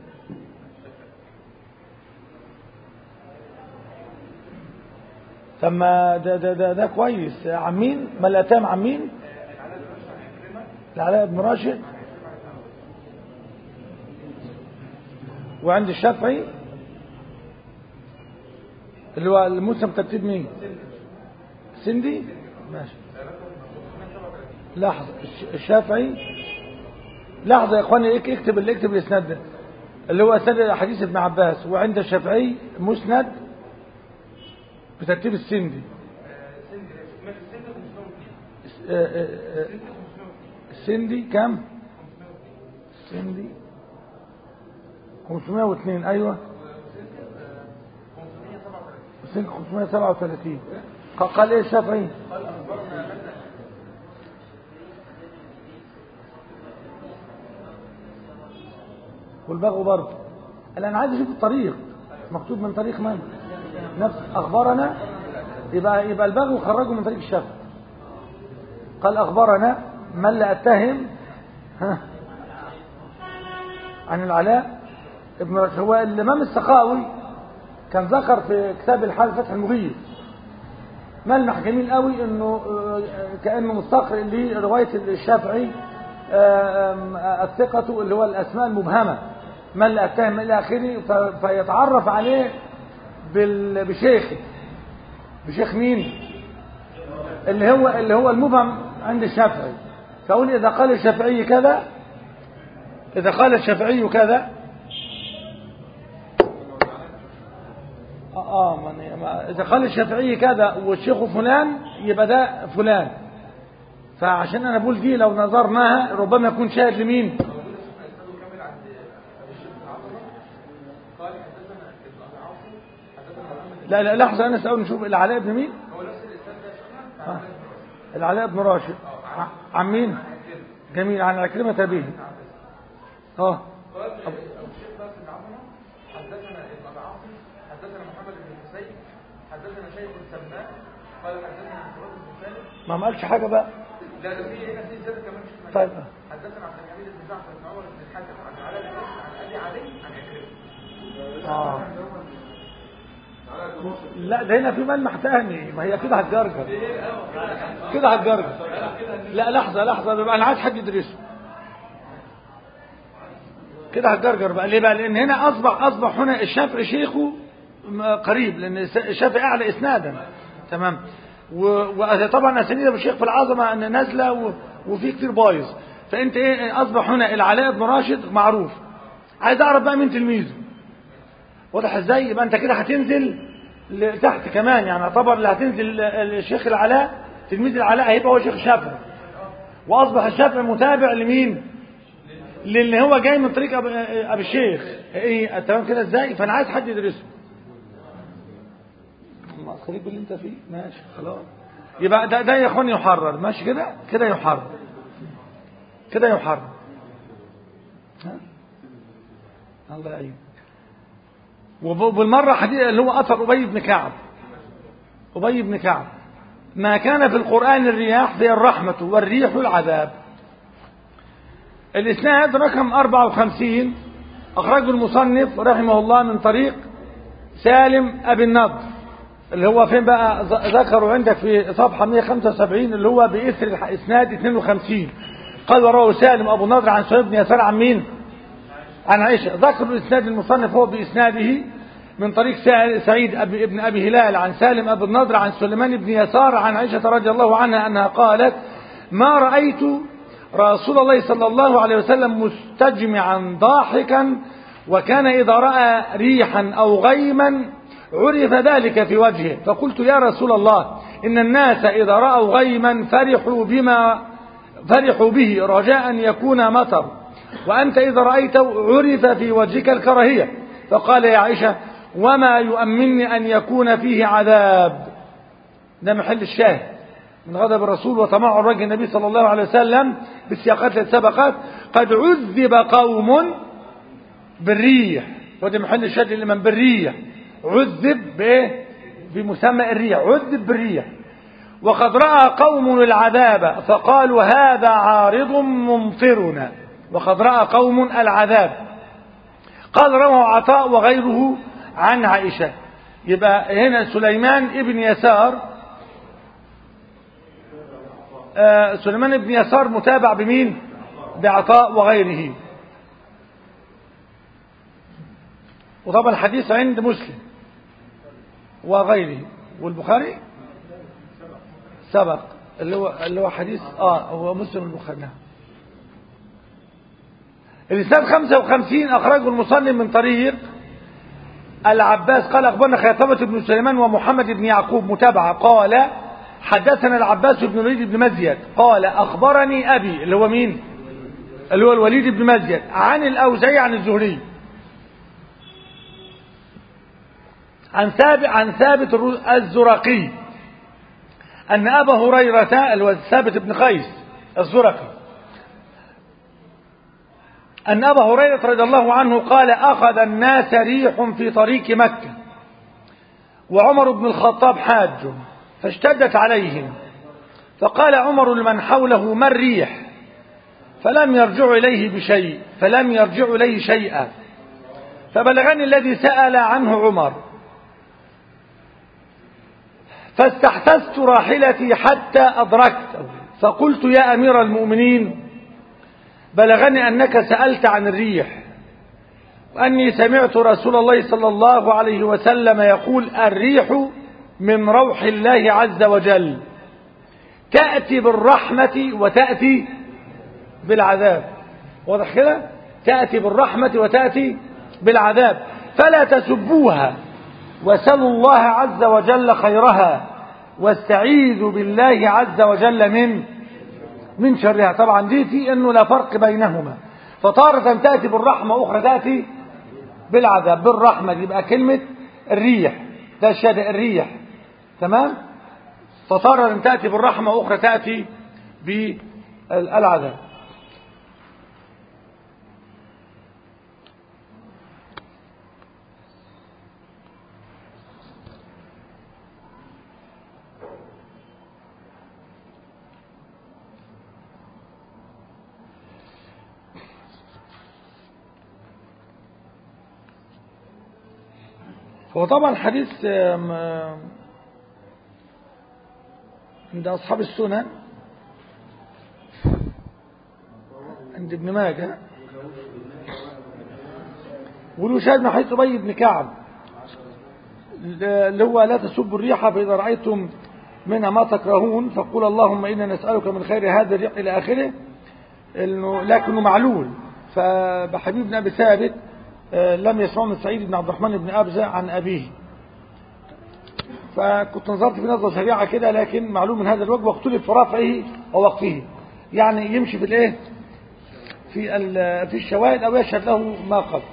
طب ما ده ده ده, ده كويس عن مين؟ ما الاتام عن مين؟ العلاء بن راشد وعند الشافعي اللي هو المسلم ترتيب مين؟ سندي؟ ماشي لحظة الش- الشافعي لحظة يا اخواني اك- اكتب اللي اكتب الاسناد ده اللي هو اسناد حديث ابن عباس وعند الشافعي مسند بترتيب السندي س- آه، آه، آه، السندي كم؟ السندي 502 ايوه السندي 537 ق- قال ايه الشافعي؟ والبغو برضه قال انا عايز اشوف الطريق مكتوب من طريق من نفس اخبرنا يبقى يبقى البغو خرجه من طريق الشافعي قال اخبرنا من لا اتهم ها عن العلاء ابن رشد هو الإمام السخاوي كان ذكر في كتاب الحال فتح المغيث ملمح جميل قوي انه آه، كانه مستقر لروايه الشافعي آه، آم، آه، الثقة اللي هو الاسماء المبهمه من لا اتهم الى اخره ف- فيتعرف عليه بال- بشيخه بشيخ مين اللي هو اللي هو المبهم عند الشافعي فاقول اذا قال الشافعي كذا اذا قال الشافعي كذا اه آه، من ما- اذا قال الشافعي كذا والشيخ فلان يبقى ده فلان فعشان انا بقول دي لو نظرناها ربما يكون شاهد لمين موجودة شفنا إسناده كامل عند أبي الشيخ بن عطرة قال حدثنا ابن أبي عاصم حدثنا محمد لا لا لحظه انا سأقول نشوف العلاء بن مين هو نفس الإسناد ده يا شيخنا آه. العلاء بن راشد ع- عن مين جميل عن عكرمة به اه قال أبو الشيخ بس بن عمرو حدثنا ابن أبي عاصم حدثنا محمد بن حسين حدثنا شيخ سماء قال حدثنا انفراد بن سالم ما ما قالش حاجه بقى لا ده في هنا في زيادة كمان شفنا طيب حدثنا عبد الحميد بن جعفر بن عمر بن الحكم عن علاء بن مسلم عن ابي علي عن عكرمه اه لا ده هنا في ملمح تاني ما هي كده هتجرجر كده هتجرجر لا لحظه لحظه بيبقى انا عايز حد يدرسه كده هتجرجر بقى ليه بقى لان هنا اصبح اصبح هنا الشافعي شيخه م- قريب لان الشافعي اعلى اسنادا تمام و- وطبعا اسانيد ابو الشيخ في العظمه ان نازله و- وفي كتير بايظ فانت ايه اصبح هنا العلاء بن راشد معروف عايز اعرف بقى مين تلميذه واضح ازاي يبقى انت كده هتنزل لتحت كمان يعني اعتبر اللي هتنزل الشيخ العلاء تلميذ العلاء هيبقى هو شيخ الشافعي واصبح الشافعي متابع لمين للي هو جاي من طريق ابي أبي الشيخ ايه تمام كده ازاي فانا عايز حد يدرسه ما خليك باللي انت فيه ماشي خلاص يبقى ده ده يا اخوان يحرر ماشي كده كده يحرر كده يحرر ها الله يعين وبالمرة حديث اللي هو أثر أبي بن كعب أبي بن كعب ما كان في القرآن الرياح فهي الرحمة والريح العذاب الإسناد رقم 54 أخرجه المصنف رحمه الله من طريق سالم أبي النضر اللي هو فين بقى ذ- ذكروا عندك في صفحة 175 اللي هو بإثر الإسناد 52 قال وروى سالم أبو النضر عن سعيد بن يسار عن مين؟ عن عائشة ذكر الإسناد المصنف هو بإسناده من طريق سع- سعيد أبي ابن أبي هلال عن سالم أبي النضر عن سليمان بن يسار عن عائشة رضي الله عنها أنها قالت ما رأيت رسول الله صلى الله عليه وسلم مستجمعا ضاحكا وكان إذا رأى ريحا أو غيما عرف ذلك في وجهه فقلت يا رسول الله إن الناس إذا رأوا غيما فرحوا بما فرحوا به رجاء أن يكون مطر وأنت إذا رأيته عرف في وجهك الكراهية فقال يا عائشة وما يؤمنني أن يكون فيه عذاب ده محل الشاهد من غضب الرسول وطمع الرجل النبي صلى الله عليه وسلم بالسياقات التي سبقت قد عذب قوم بالريح وده محل الشاهد لمن بالريح عذب بايه بمسمى الريح عذب بالريح وقد رأى قوم العذاب فقالوا هذا عارض ممطرنا وقد رأى قوم العذاب قال رواه عطاء وغيره عن عائشة يبقى هنا سليمان ابن يسار آه سليمان ابن يسار متابع بمين بعطاء وغيره وطبعا الحديث عند مسلم وغيره والبخاري سبق اللي هو اللي هو حديث اه هو مسلم البخاري نعم الإسناد 55 أخرجه المصنف من طريق العباس قال أخبرنا خيطبة بن سليمان ومحمد بن يعقوب متابعة قال حدثنا العباس بن الوليد بن مزيد قال أخبرني أبي اللي هو مين اللي هو الوليد بن مزيد عن الأوزعي عن الزهري عن ثابت عن ثابت الزرقي أن أبا هريرة اللي هو ثابت بن قيس الزرقي أن أبا هريرة رضي الله عنه قال أخذ الناس ريح في طريق مكة وعمر بن الخطاب حاج فاشتدت عليهم فقال عمر لمن حوله ما الريح فلم يرجع إليه بشيء فلم يرجع إليه شيئا فبلغني الذي سأل عنه عمر فاستحسست راحلتي حتى أدركت فقلت يا أمير المؤمنين بلغني أنك سألت عن الريح وأني سمعت رسول الله صلى الله عليه وسلم يقول الريح من روح الله عز وجل تأتي بالرحمة وتأتي بالعذاب واضح كده تأتي بالرحمة وتأتي بالعذاب فلا تسبوها وسلوا الله عز وجل خيرها واستعيذوا بالله عز وجل من من شرها طبعا دي في انه لا فرق بينهما فطارة تأتي بالرحمة أخرى تأتي بالعذاب بالرحمة يبقى كلمة الريح ده الشادئ الريح تمام فطارة تأتي بالرحمة أخرى تأتي بالعذاب هو طبعا حديث آم، آم، عند أصحاب السنن عند ابن ماجه وله شاهد من حديث أبي بن كعب اللي هو لا تسبوا الريح فإذا رأيتم منها ما تكرهون فقول اللهم إنا نسألك من خير هذا الريح إلى آخره إنه لكنه معلول فبحبيب بن أبي ثابت آه، لم يسمع من سعيد بن عبد الرحمن بن أبزة عن أبيه فكنت نظرت في نظرة سريعة كده لكن معلوم من هذا الوجه واختلف في رفعه ووقفه يعني يمشي في الايه في ال- في الشواهد او يشهد له ما قبل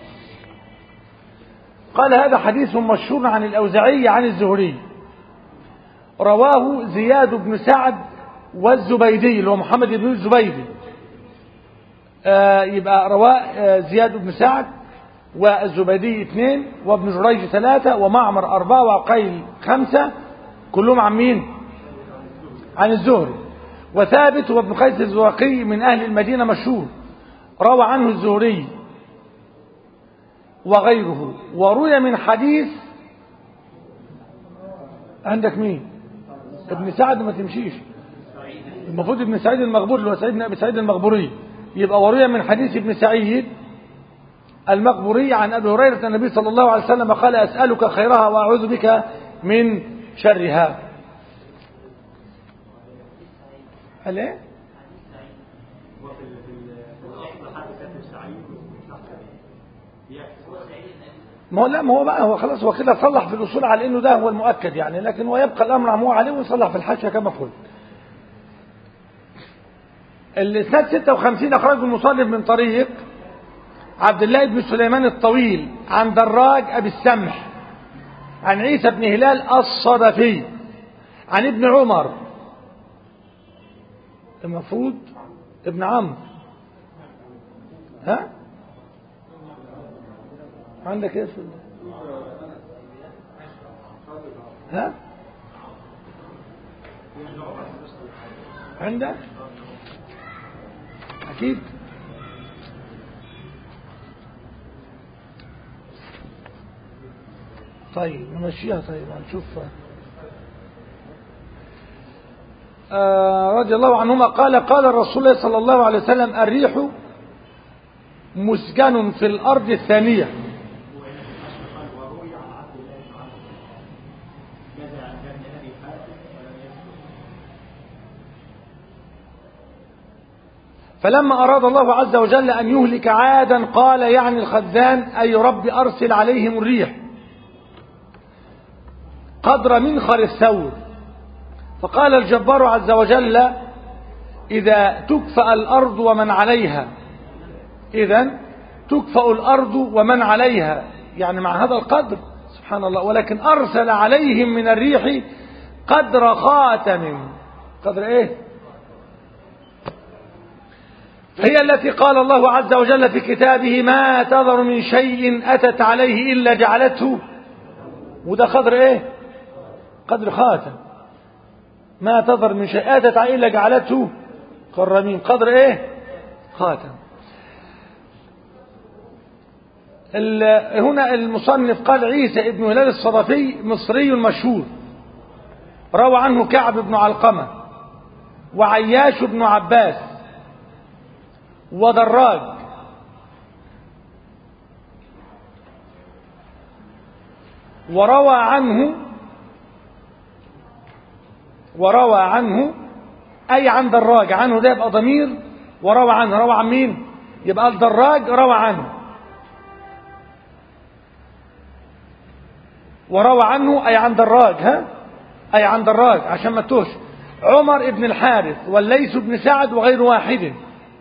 قال هذا حديث مشهور عن الأوزعي عن الزهري رواه زياد بن سعد والزبيدي اللي هو محمد بن الزبيدي آه يبقى رواه آه زياد بن سعد والزبيدي اثنين وابن جريج ثلاثة ومعمر أربعة وعقيل خمسة كلهم عن مين عن الزهري وثابت وابن قيس الزواقي من أهل المدينة مشهور روى عنه الزهري وغيره وروي من حديث عندك مين ابن سعد ما تمشيش المفروض ابن سعيد المغبور اللي هو سعيد بن ابي سعيد المغبوري يبقى وروي من حديث ابن سعيد المقبوري عن ابي هريره النبي صلى الله عليه وسلم قال اسالك خيرها واعوذ بك من شرها قال ايه هو في ال- في ال- في الاصل حد كاتب سعيد يحسب ما هو لا ما هو بقى هو خلاص هو كده صلح في الاصول على انه ده هو المؤكد يعني لكن هو يبقى الامر عمو عليه ويصلح في الحاشيه كما قلت الاسناد 56 اخرجه المصنف من طريق عبد الله بن سليمان الطويل عن دراج ابي السمح عن عيسى بن هلال الصدفي عن ابن عمر المفروض ابن عمرو ها عندك ايه في ال- ها عندك اكيد طيب نمشيها طيب هنشوف آه رضي الله عنهما قال قال الرسول الله صلى الله عليه وسلم الريح مسكن في الأرض الثانية وروي عن عبد الله بن عمرو كذا عن ابن ابي حاتم ولم يذكر فلما أراد الله عز وجل أن يهلك عادا قال يعني الخزان أي رب أرسل عليهم الريح قدر منخر الثور فقال الجبار عز وجل إذا تكفأ الأرض ومن عليها إذا تكفأ الأرض ومن عليها يعني مع هذا القدر سبحان الله ولكن أرسل عليهم من الريح قدر خاتم قدر إيه هي التي قال الله عز وجل في كتابه ما تذر من شيء أتت عليه إلا جعلته وده قدر إيه قدر خاتم ما تذر من شيء أتت عليه إلا جعلته كالرميم قدر إيه خاتم ال- هنا المصنف قال عيسى ابن هلال الصدفي مصري مشهور روى عنه كعب بن علقمة وعياش بن عباس ودراج وروى عنه وروى عنه أي عن دراج عنه ده يبقى ضمير وروى عنه روى عن مين يبقى الدراج روى عنه وروى عنه أي عن دراج ها أي عن دراج عشان ما تتوهش عمر بن الحارث والليث بن سعد وغير واحد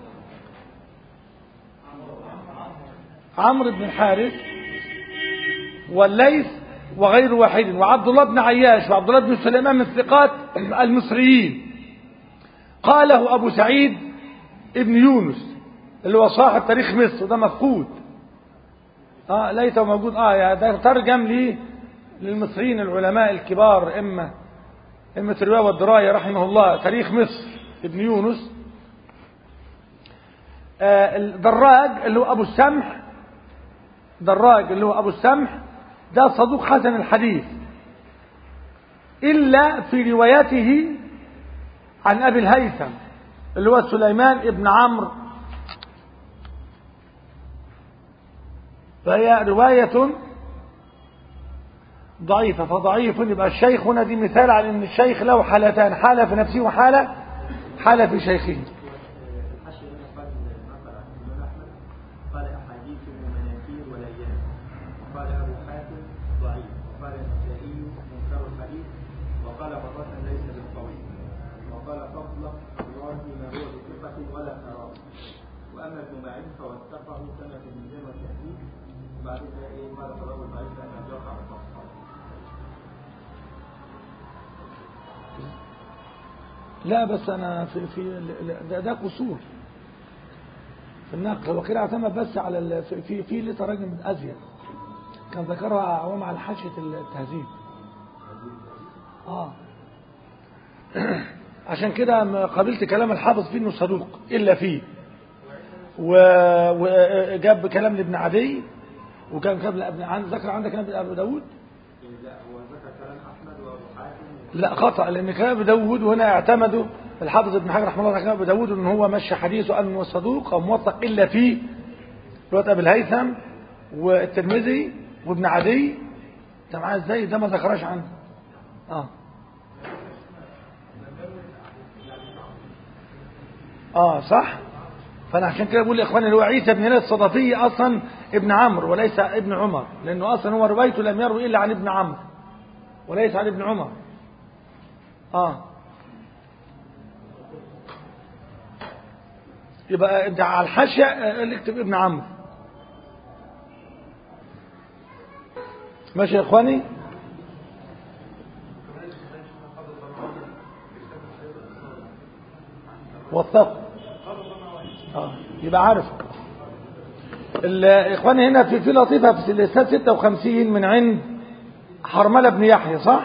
عمرو بن الحارث والليث وغير واحد وعبد الله بن عياش وعبد الله بن سليمان من الثقات المصريين قاله أبو سعيد ابن يونس اللي هو صاحب تاريخ مصر ده مفقود اه ليته موجود اه يا ده ترجم لي للمصريين العلماء الكبار اما اما الروايه والدرايه رحمه الله تاريخ مصر ابن يونس آه الدراج اللي هو ابو السمح دراج اللي هو ابو السمح ده صدوق حسن الحديث الا في روايته عن ابي الهيثم اللي هو سليمان ابن عمرو فهي رواية ضعيفة فضعيف يبقى الشيخ هنا دي مثال على ان الشيخ له حالتان حالة في نفسه وحالة حالة في شيخه الحاشية هنا قال نقل عن الإمام أحمد قال أحاديثه مناكير وليان وقال أبو حاتم ضعيف وقال النسائي منكر الحديث وقال مرة ليس بالقوي وقال فضل الله ما هو بثقة ولا حرام وأما ابن معين فوثقه كما في الميزان والتهذيب وبعدين بقى إيه قال فروى الضعيف أن يقع الفصل لا بس انا في في ده, ده قصور في النقل هو كده اعتمد بس على ال- في في, في ليه تراجم ازيد كان ذكرها عوام على حاشيه التهذيب اه عشان كده ما قبلت كلام الحافظ فيه انه صدوق الا فيه و- وجاب كلام لابن عدي وكان كلام لابن عن ذكر عندك كلام ابو داود لا هو ذكر كلام أحمد وأبو حاتم لا خطأ لأن كلام أبو داود وهنا اعتمدوا الحافظ ابن حجر رحمه الله على كلام أبو داود أن هو مشى حديثه أنه صدوق أو موثق إلا في رواية أبي الهيثم والترمذي وابن عدي أنت معايا إزاي ده ما ذكرش عنه آه آه صح فأنا عشان كده بقول لإخواني اللي هو عيسى بن هلال الصدفي أصلا ابن عمرو وليس ابن عمر لأنه أصلا هو روايته لم يروي إلا عن ابن عمرو وليس عن ابن عمر اه يبقى انت على الحاشية آه، اكتب ابن عمرو ماشي يا اخواني وثقوا اه يبقى عارف ال- اخواني هنا في في لطيفه في الاسناد 56 من عند حرمله بن يحيى صح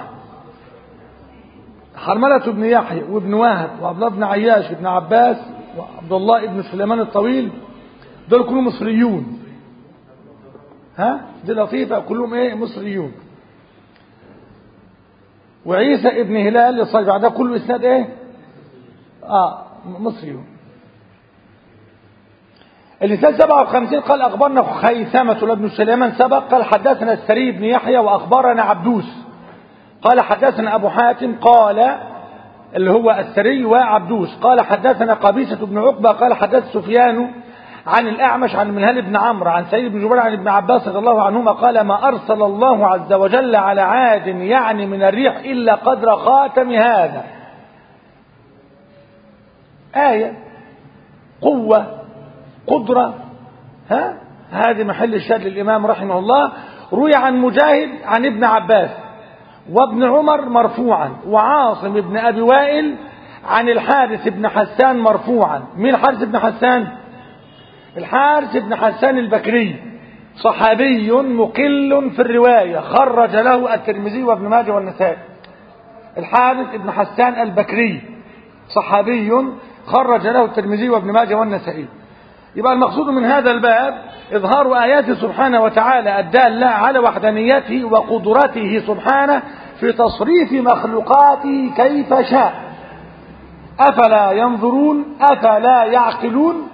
حرمله بن يحيى وابن وهب وعبد الله بن عياش وابن عباس وعبد الله بن سليمان الطويل دول كلهم مصريون ها دي لطيفه كلهم ايه مصريون وعيسى ابن هلال الصالح ده كله اسناد ايه اه مصريون الإنسان 57 قال أخبرنا خيثمة بن سليمان سبق قال حدثنا السري بن يحيى وأخبرنا عبدوس قال حدثنا أبو حاتم قال اللي هو السري وعبدوس قال حدثنا قبيسة بن عقبة قال حدث سفيان عن الأعمش عن منهل بن عمرو عن سيد بن جبير عن ابن عباس رضي الله عنهما قال ما أرسل الله عز وجل على عاد يعني من الريح إلا قدر خاتم هذا آية قوة قدرة ها هذه محل الشاهد للإمام رحمه الله روي عن مجاهد عن ابن عباس وابن عمر مرفوعا وعاصم ابن أبي وائل عن الحارث بن حسان مرفوعا مين الحارث بن حسان الحارث بن حسان البكري صحابي مقل في الرواية خرج له الترمذي وابن ماجه والنسائي الحارث بن حسان البكري صحابي خرج له الترمذي وابن ماجه والنسائي يبقى المقصود من هذا الباب إظهار آياته سبحانه وتعالى الدالة على وحدانيته وقدرته سبحانه في تصريف مخلوقاته كيف شاء أفلا ينظرون أفلا يعقلون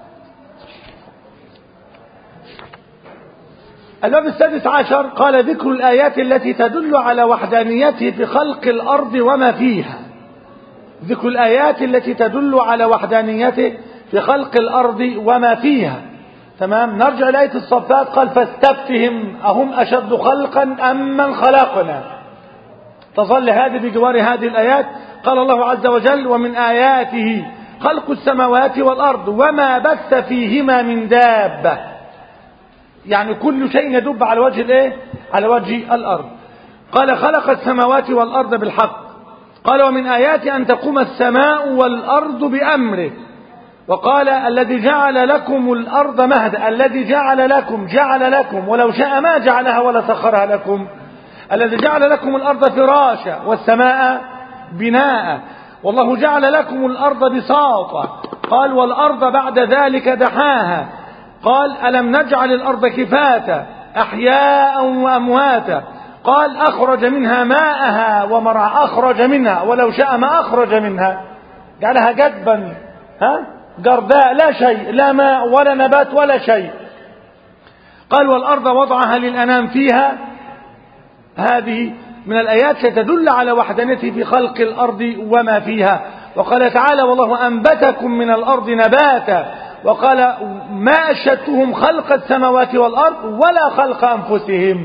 الباب السادس عشر قال ذكر الآيات التي تدل على وحدانيته في خلق الأرض وما فيها ذكر الآيات التي تدل على وحدانيته في خلق الأرض وما فيها تمام نرجع لآية الصفات قال فاستفتهم أهم أشد خلقا أم من خلقنا تظل هذه بجوار هذه الآيات قال الله عز وجل ومن آياته خلق السماوات والأرض وما بث فيهما من دابة يعني كل شيء يدب على وجه الايه على وجه الأرض قال خلق السماوات والأرض بالحق قال ومن آياته أن تقوم السماء والأرض بأمره وقال الذي جعل لكم الأرض مهدا الذي جعل لكم جعل لكم ولو شاء ما جعلها ولا سخرها لكم الذي جعل لكم الأرض فراشا والسماء بناء والله جعل لكم الأرض بساطا قال والأرض بعد ذلك دحاها قال ألم نجعل الأرض كفاتا أحياء وأمواتا قال أخرج منها ماءها ومرعى أخرج منها ولو شاء ما أخرج منها جعلها جدبا ها جرداء لا شيء لا ماء ولا نبات ولا شيء قال والأرض وضعها للأنام فيها هذه من الآيات ستدل على وحدانيته في خلق الأرض وما فيها وقال تعالى والله أنبتكم من الأرض نباتا وقال ما أشدتهم خلق السماوات والأرض ولا خلق أنفسهم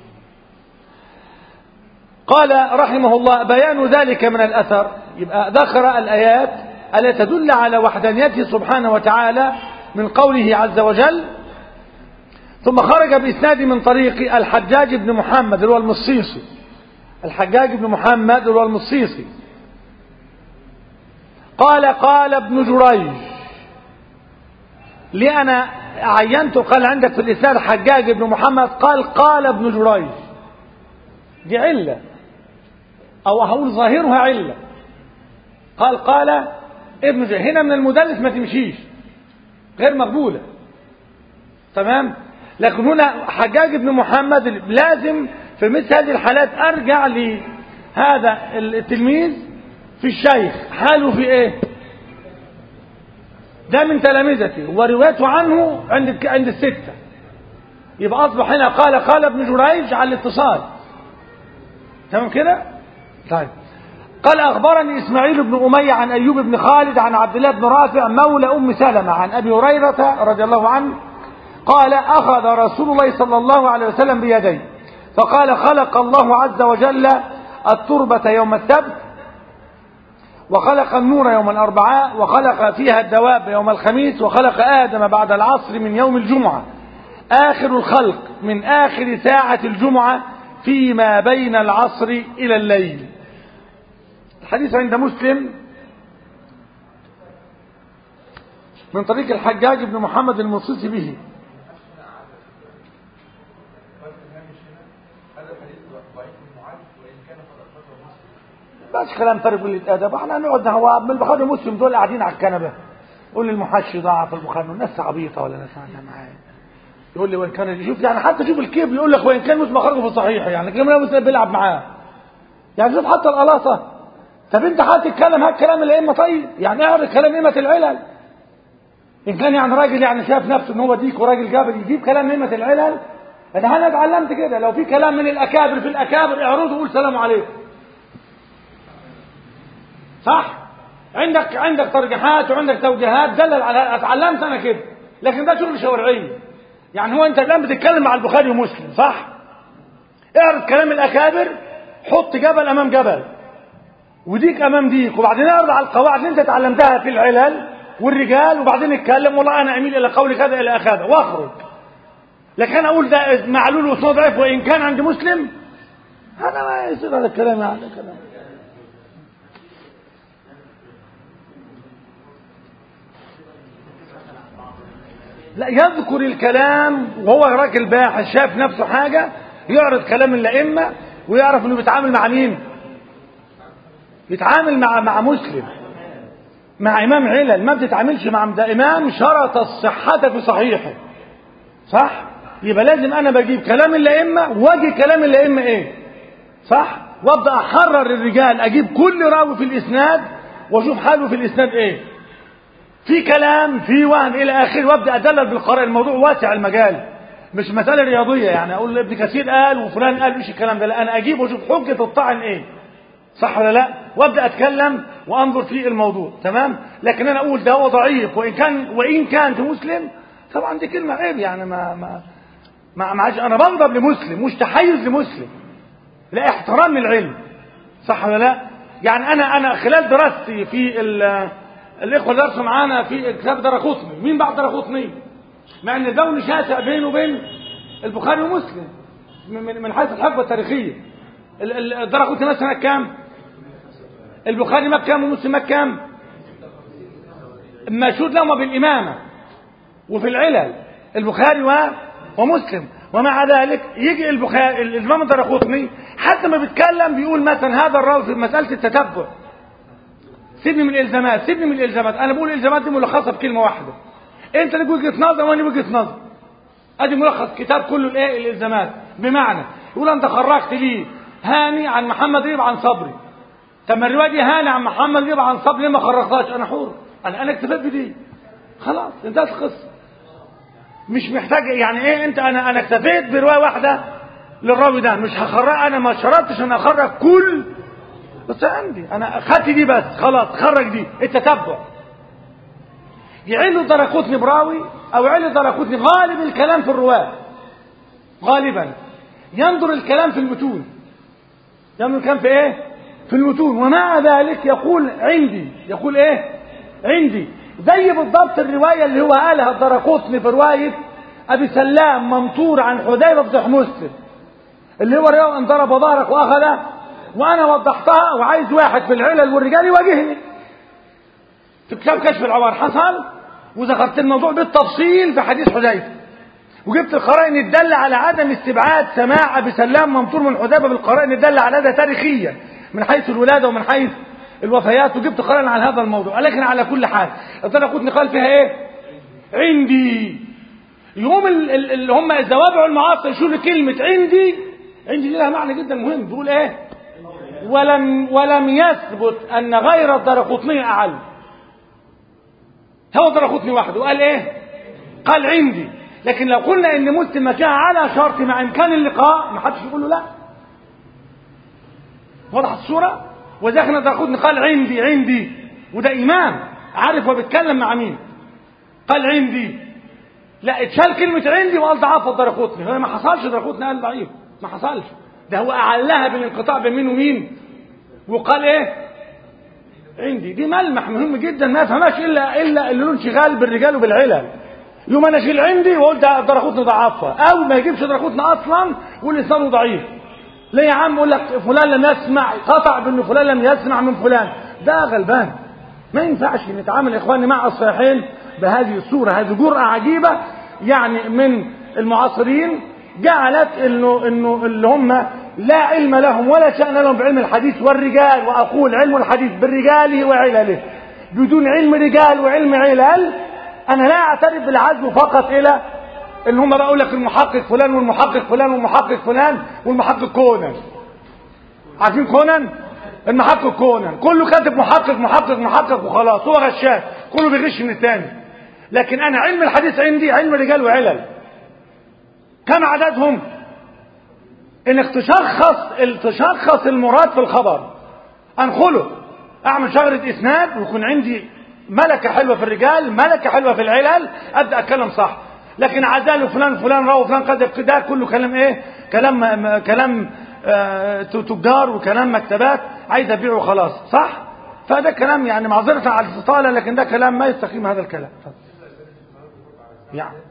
قال رحمه الله بيان ذلك من الأثر يبقى ذكر الآيات التي تدل على وحدانيته سبحانه وتعالى من قوله عز وجل ثم خرج بإسناد من طريق الحجاج بن محمد اللي هو المصيصي الحجاج بن محمد اللي هو المصيصي قال قال ابن جريج ليه أنا عينته قال عندك في الإسناد حجاج بن محمد قال قال ابن جريج دي علة أو هقول ظاهرها علة قال قال ابن جريج هنا من المدلس ما تمشيش غير مقبولة تمام لكن هنا حجاج بن محمد لازم في مثل هذه الحالات أرجع لهذا التلميذ في الشيخ حاله في ايه ده من تلامذته وروايته عنه عند عند الستة يبقى أصبح هنا قال قال ابن جريج على الاتصال تمام كده طيب قال أخبرني إسماعيل بن أمية عن أيوب بن خالد عن عبد الله بن رافع مولى أم سلمة عن أبي هريرة رضي الله عنه قال أخذ رسول الله صلى الله عليه وسلم بيديه فقال خلق الله عز وجل التربة يوم السبت وخلق النور يوم الأربعاء وخلق فيها الدواب يوم الخميس وخلق آدم بعد العصر من يوم الجمعة آخر الخلق من آخر ساعة الجمعة فيما بين العصر إلى الليل الحديث عند مسلم من طريق الحجاج بن محمد المصيصي به بس كلام فارغ قلة أدب احنا نقعد هو من البخاري ومسلم دول قاعدين على الكنبة يقول لي المحشي ضاع في البخاري الناس عبيطة ولا ناس عندها معايا يقول لي وين كان شوف يعني حتى شوف الكيف يقول لك وين كان مسلم خرجه في الصحيح يعني كمان مسلم بيلعب معاه يعني شوف حتى القلاصة طب انت هتتكلم هات كلام الائمه طيب يعني اعرف كلام ائمه العلل ان كان يعني راجل يعني شاف نفسه ان هو ديك وراجل جابر يجيب كلام ائمه العلل انا انا اتعلمت كده لو في كلام من الاكابر في الاكابر اعرضه وقول سلام عليكم صح عندك عندك ترجيحات وعندك توجيهات دلل على اتعلمت انا كده لكن ده شغل شوارعي يعني هو انت الان بتتكلم مع البخاري ومسلم صح اعرض كلام الاكابر حط جبل امام جبل وديك امام ديك وبعدين اعرض على القواعد اللي انت اتعلمتها في العلل والرجال وبعدين اتكلم والله انا اميل الى قول كذا الى كذا واخرج لكن انا اقول ده معلول واسناد ضعيف وان كان عند مسلم هذا ما يصير هذا الكلام هذا كلام لا يذكر الكلام وهو راجل باحث شاف نفسه حاجة يعرض كلام الأئمة ويعرف انه بيتعامل مع مين؟ بيتعامل مع مع مسلم مع إمام علل ما بتتعاملش مع ده إمام شرط الصحة في صحيحه صح يبقى لازم أنا بجيب كلام الأئمة واجي كلام الأئمة إيه صح وابدا احرر الرجال اجيب كل راوي في الاسناد واشوف حاله في الاسناد ايه في كلام في وهم الى اخره وابدا ادلل بالقراءه الموضوع واسع المجال مش مساله رياضيه يعني اقول ابن كثير قال وفلان قال ايش الكلام ده لا انا اجيب واشوف حجه الطعن ايه صح ولا لا وابدا اتكلم وانظر في الموضوع تمام لكن انا اقول ده هو ضعيف وان كان وان كان في مسلم طبعا دي كلمه عيب يعني ما ما ما معاش انا بغضب لمسلم مش تحيز لمسلم لا احترام للعلم صح ولا لا يعني انا انا خلال دراستي في الاخوه اللي درسوا معانا في كتاب دراقطني مين بعد دراقطني مع ان دون شاسع بينه وبين البخاري ومسلم من من حيث الحقبه التاريخيه الدراقطني مثلا كام البخاري مات كام ومسلم مات كام مشهود لهما بالامامه وفي العلل البخاري ومسلم ومع ذلك يجي البخاري الامام الدرقطني حتى ما بيتكلم بيقول مثلا هذا الراوي في مساله التتبع سيبني من الالزامات سيبني من الالزامات انا بقول الالزامات دي ملخصه بكلمه واحده انت لك وجهه نظر وانا وجهه نظر ادي ملخص كتاب كله الايه الالزامات بمعنى يقول انت خرجت لي هاني عن محمد يبقى عن صبري طب ما الروايه دي هاني عن محمد يبقى عن صبري ليه ما خرجتهاش انا حر انا انا اكتفيت بدي خلاص انتهت القصه مش محتاج يعني ايه انت انا انا اكتفيت بروايه واحده للراوي ده مش هخرج انا ما شرطتش ان اخرج كل بس عندي انا خدت دي بس خلاص خرج دي التتبع يعل درقوتني براوي او يعل درقوتني غالب الكلام في الرواه غالبا ينظر الكلام في المتون ينظر الكلام في ايه في المتون ومع ذلك يقول عندي يقول ايه عندي زي بالضبط الرواية اللي هو قالها الدرقوطني في رواية أبي سلام ممطور عن حذيفة بن مسلم اللي هو رواية أن ضرب ظهرك وأخذ وأنا وضحتها وعايز واحد في العلل والرجال يواجهني في كتاب كشف العوار حصل وذكرت الموضوع بالتفصيل في حديث حذيفة وجبت القرائن الدالة على عدم استبعاد سماع أبي سلام ممطور من حذيفة بالقرائن الدالة على هذا تاريخيا من حيث الولادة ومن حيث الوفيات وجبت قرائن على هذا الموضوع لكن على كل حال انا كنت قال فيها ايه عندي يوم اللي هم الزوابع المعاصر يشوفوا كلمة عندي عندي دي لها معنى جدا مهم بيقول ايه ولم ولم يثبت ان غير الدرقطني اعل هو الدرقطني وحده قال ايه قال عندي لكن لو قلنا ان مسلم كان على شرط مع امكان اللقاء ما حدش يقول له لا وضحت الصوره وذاك داخل قال عندي عندي وده إمام عارف هو بيتكلم مع مين قال عندي لا اتشال كلمة عندي وقال ضعاف الدرقوتني هو ما حصلش درقوتني قال ضعيف ما حصلش ده هو أعلها بالانقطاع بين مين ومين وقال ايه عندي دي ملمح مهم جدا ما فهمهاش الا الا اللي له انشغال بالرجال وبالعلل يوم انا اشيل عندي واقول ده درقوتني ضعفها او ما يجيبش درقوتني اصلا ويقول لسانه ضعيف ليه يا عم يقول لك فلان لم يسمع قطع بان فلان لم يسمع من فلان ده غلبان ما ينفعش نتعامل يا اخواني مع الصحيحين بهذه الصوره هذه جرأة عجيبة يعني من المعاصرين جعلت انه انه اللي هم لا علم لهم ولا شأن لهم بعلم الحديث والرجال واقول علم الحديث بالرجال وعلله بدون علم رجال وعلم علل انا لا اعترف بالعزم فقط الى ان هم بقى يقول لك المحقق فلان والمحقق فلان والمحقق فلان والمحقق كونان عارفين كونان المحقق كونان كله كاتب محقق محقق محقق وخلاص هو غشاش كله بيغش من الثاني لكن انا علم الحديث عندي علم رجال وعلل كم عددهم انك تشخص تشخص المراد في الخبر انخله اعمل شجره اسناد ويكون عندي ملكه حلوه في الرجال ملكه حلوه في العلل ابدا اتكلم صح لكن عزال فلان فلان راهو فلان قد ده كله كلام ايه كلام كلام آه تجار وكلام مكتبات عايز ابيعه خلاص صح فده كلام يعني معذرة على الاستطالة لكن ده كلام ما يستقيم هذا الكلام يعني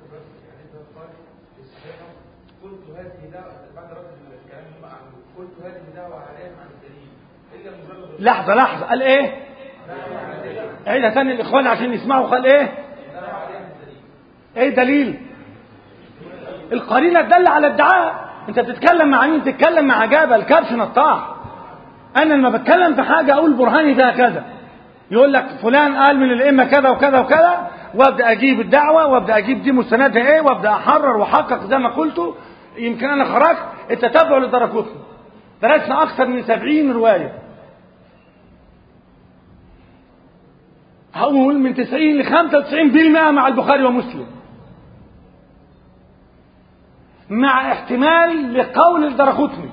قلت هذه دعوة بعد رد الكلام هم أعمل قلت هذه دعوة عليهم عن الدليل إلا مجرد لحظة لحظة قال ايه عيدها تاني الاخوان عشان يسمعوا قال ايه ايه دليل القرينه تدل على الدعاء انت بتتكلم مع مين تتكلم مع جبل كبش نطاح انا لما بتكلم في حاجه اقول برهاني فيها كذا يقول لك فلان قال من الائمه كذا وكذا وكذا وابدا اجيب الدعوه وابدا اجيب دي مستندها ايه وابدا احرر واحقق زي ما قلت يمكن انا خرجت التتبع للدركوتني درسنا اكثر من سبعين روايه هقول من 90 ل 95% مع البخاري ومسلم مع احتمال لقول الدرقطني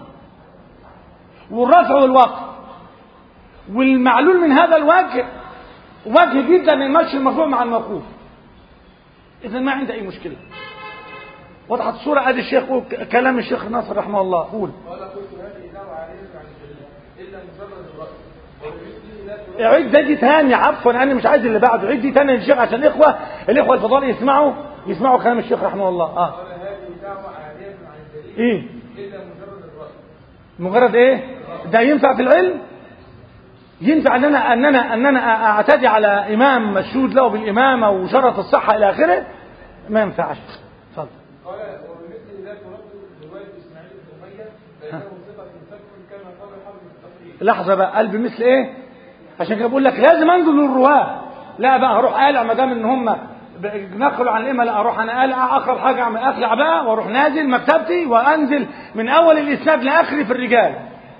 والرفع والوقف والمعلول من هذا الوجه وجه جدا المشي المرفوع مع الموقوف اذا ما عندي اي مشكله وضحت الصوره ادي الشيخ كلام الشيخ ناصر رحمه الله قول قال قلت هذه دعوة عليه عن الدليل إلا مجرد الرأي وبمثله لا ترد عيد ده دي تاني عفوا انا مش عايز اللي بعده عيد دي تاني للشيخ عشان الاخوه الاخوه الفضال يسمعوا يسمعوا كلام الشيخ رحمه الله اه قال هذه دعوة عالية عن الدليل ايه إلا مجرد الرأي مجرد ايه ده ينفع في العلم ينفع ان انا ان انا ان انا اعتدي على امام مشهود له بالامامه وشرط الصحه الى اخره ما ينفعش اتفضل قال وبمثله لا ترد رواية إسماعيل بن أمية فإنه ثقة ثبت كما قال حافظ التقريب لحظه بقى قال بمثل ايه عشان كده بقول لك لازم انظر للرواه لا بقى هروح قالع ما دام ان هم ب- نقلوا عن الائمه لا اروح انا قالع اقرب حاجه اعمل اقلع بقى واروح نازل مكتبتي وانزل من اول الاسناد لاخره في الرجال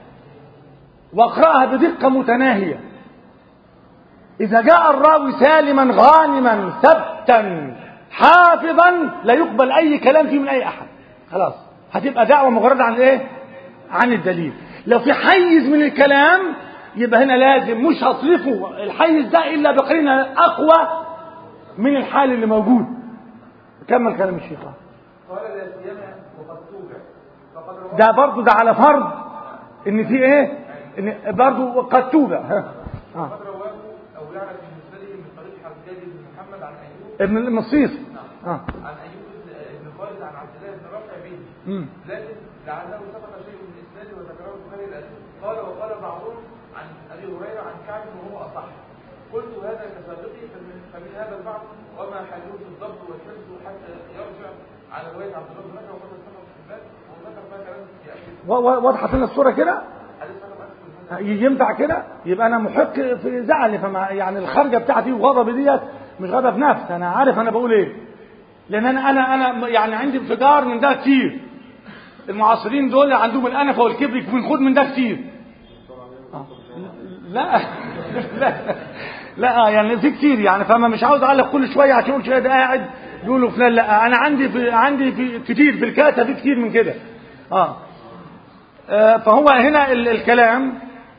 واقراها بدقه متناهيه اذا جاء الراوي سالما غانما ثبتا حافظا لا يقبل اي كلام فيه من اي احد خلاص هتبقى دعوه مجرده عن ايه عن الدليل لو في حيز من الكلام يبقى هنا لازم مش هصرفه الحيز ده الا بقرينه اقوى من الحال اللي موجود كمل كلام الشيخ قال لا سيما وقد توجع فقد رواه ده برضه ده على فرض ان في ايه ان برضه قد توبه ها. آه. قد رواه أو يعرف في مسنده من طريق حجاج بن محمد عن أيوب ابن المصيص اه عن أيوب بن بن خالد عن عبد الله بن رافع به مم. لكن لعله سقط شيء من اسناده وذكره البخاري الاسود قال وقال بعضهم عن ابي هريره عن كعب وهو اصح قلت هذا كسابقي فمن, فمن هذا البعض وما حلوه الضبط والحفظ حتى يرجع على روايه عبد الله بن مكه وقد استقر في الباب وذكر فيها كلام في اخر و- و- واضحه لنا الصوره كده حديث رقم 1000 ينفع كده يبقى انا محق في زعلي فما يعني الخرجه بتاعتي وغضبي ديت مش غضب نفس انا عارف انا بقول ايه لان انا انا انا يعني عندي انفجار من ده كتير المعاصرين دول عندهم الانفه والكبر بنخد من ده كتير آه. لا لا لا يعني في كتير يعني فما مش عاوز اعلق كل شويه عشان اقول شويه ده قاعد يقولوا فلان لا انا عندي في عندي في كتير في الكاتا في كتير من كده اه آه، فهو هنا ال- الكلام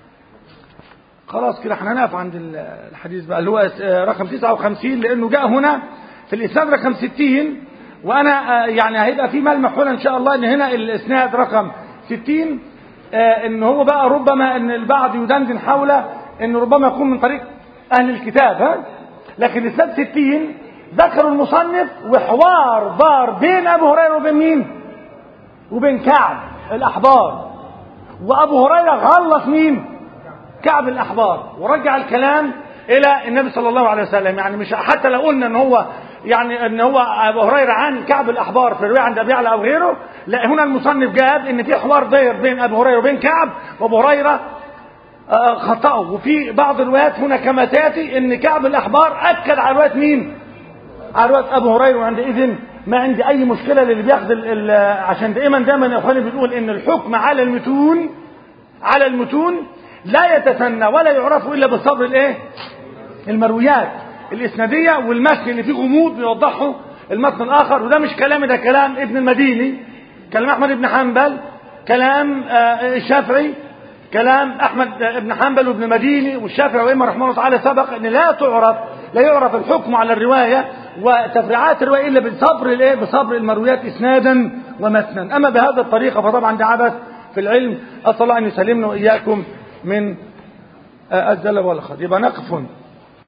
خلاص كده احنا هنقف عند ال- الحديث بقى اللي هو آه، رقم 59 لانه جاء هنا في الاسناد رقم 60 وانا آه، يعني هيبقى في ملمح هنا ان شاء الله ان هنا الاسناد رقم 60 آه، ان هو بقى ربما ان البعض يدندن حول ان ربما يكون من طريق اهل الكتاب ها لكن الاسناد 60 ذكروا المصنف وحوار دار بين ابو هريره وبين مين؟ وبين كعب الاحبار وابو هريره غلط مين كعب الاحبار ورجع الكلام الى النبي صلى الله عليه وسلم يعني مش حتى لو قلنا ان هو يعني ان هو ابو هريره عن كعب الاحبار في الروايه عند ابي يعلى او غيره لا هنا المصنف جاب ان في حوار داير بين ابو هريره وبين كعب وابو هريره آه، خطأه وفي بعض الروايات هنا كما تاتي ان كعب الاحبار اكد على روايه مين على روايه ابو هريره وعندئذ ما عندي اي مشكله للي بياخد ال- ال- عشان دائما دايما يا اخواني بنقول ان الحكم على المتون على المتون لا يتسنى ولا يعرف الا بصبر الايه المرويات الاسناديه والمتن اللي فيه غموض بيوضحه المتن الاخر وده مش كلامي ده كلام ابن المديني كلام احمد بن حنبل كلام آه، الشافعي كلام احمد بن حنبل وابن مديني والشافعي وإما رحمه الله تعالى سبق ان لا تعرف لا يعرف الحكم على الروايه وتفريعات الروايه الا بصبر الايه بصبر المرويات اسنادا ومتنا اما بهذه الطريقه فطبعا ده عبث في العلم اسال الله ان يسلمنا واياكم من آه، الزلل والخط يبقى نقف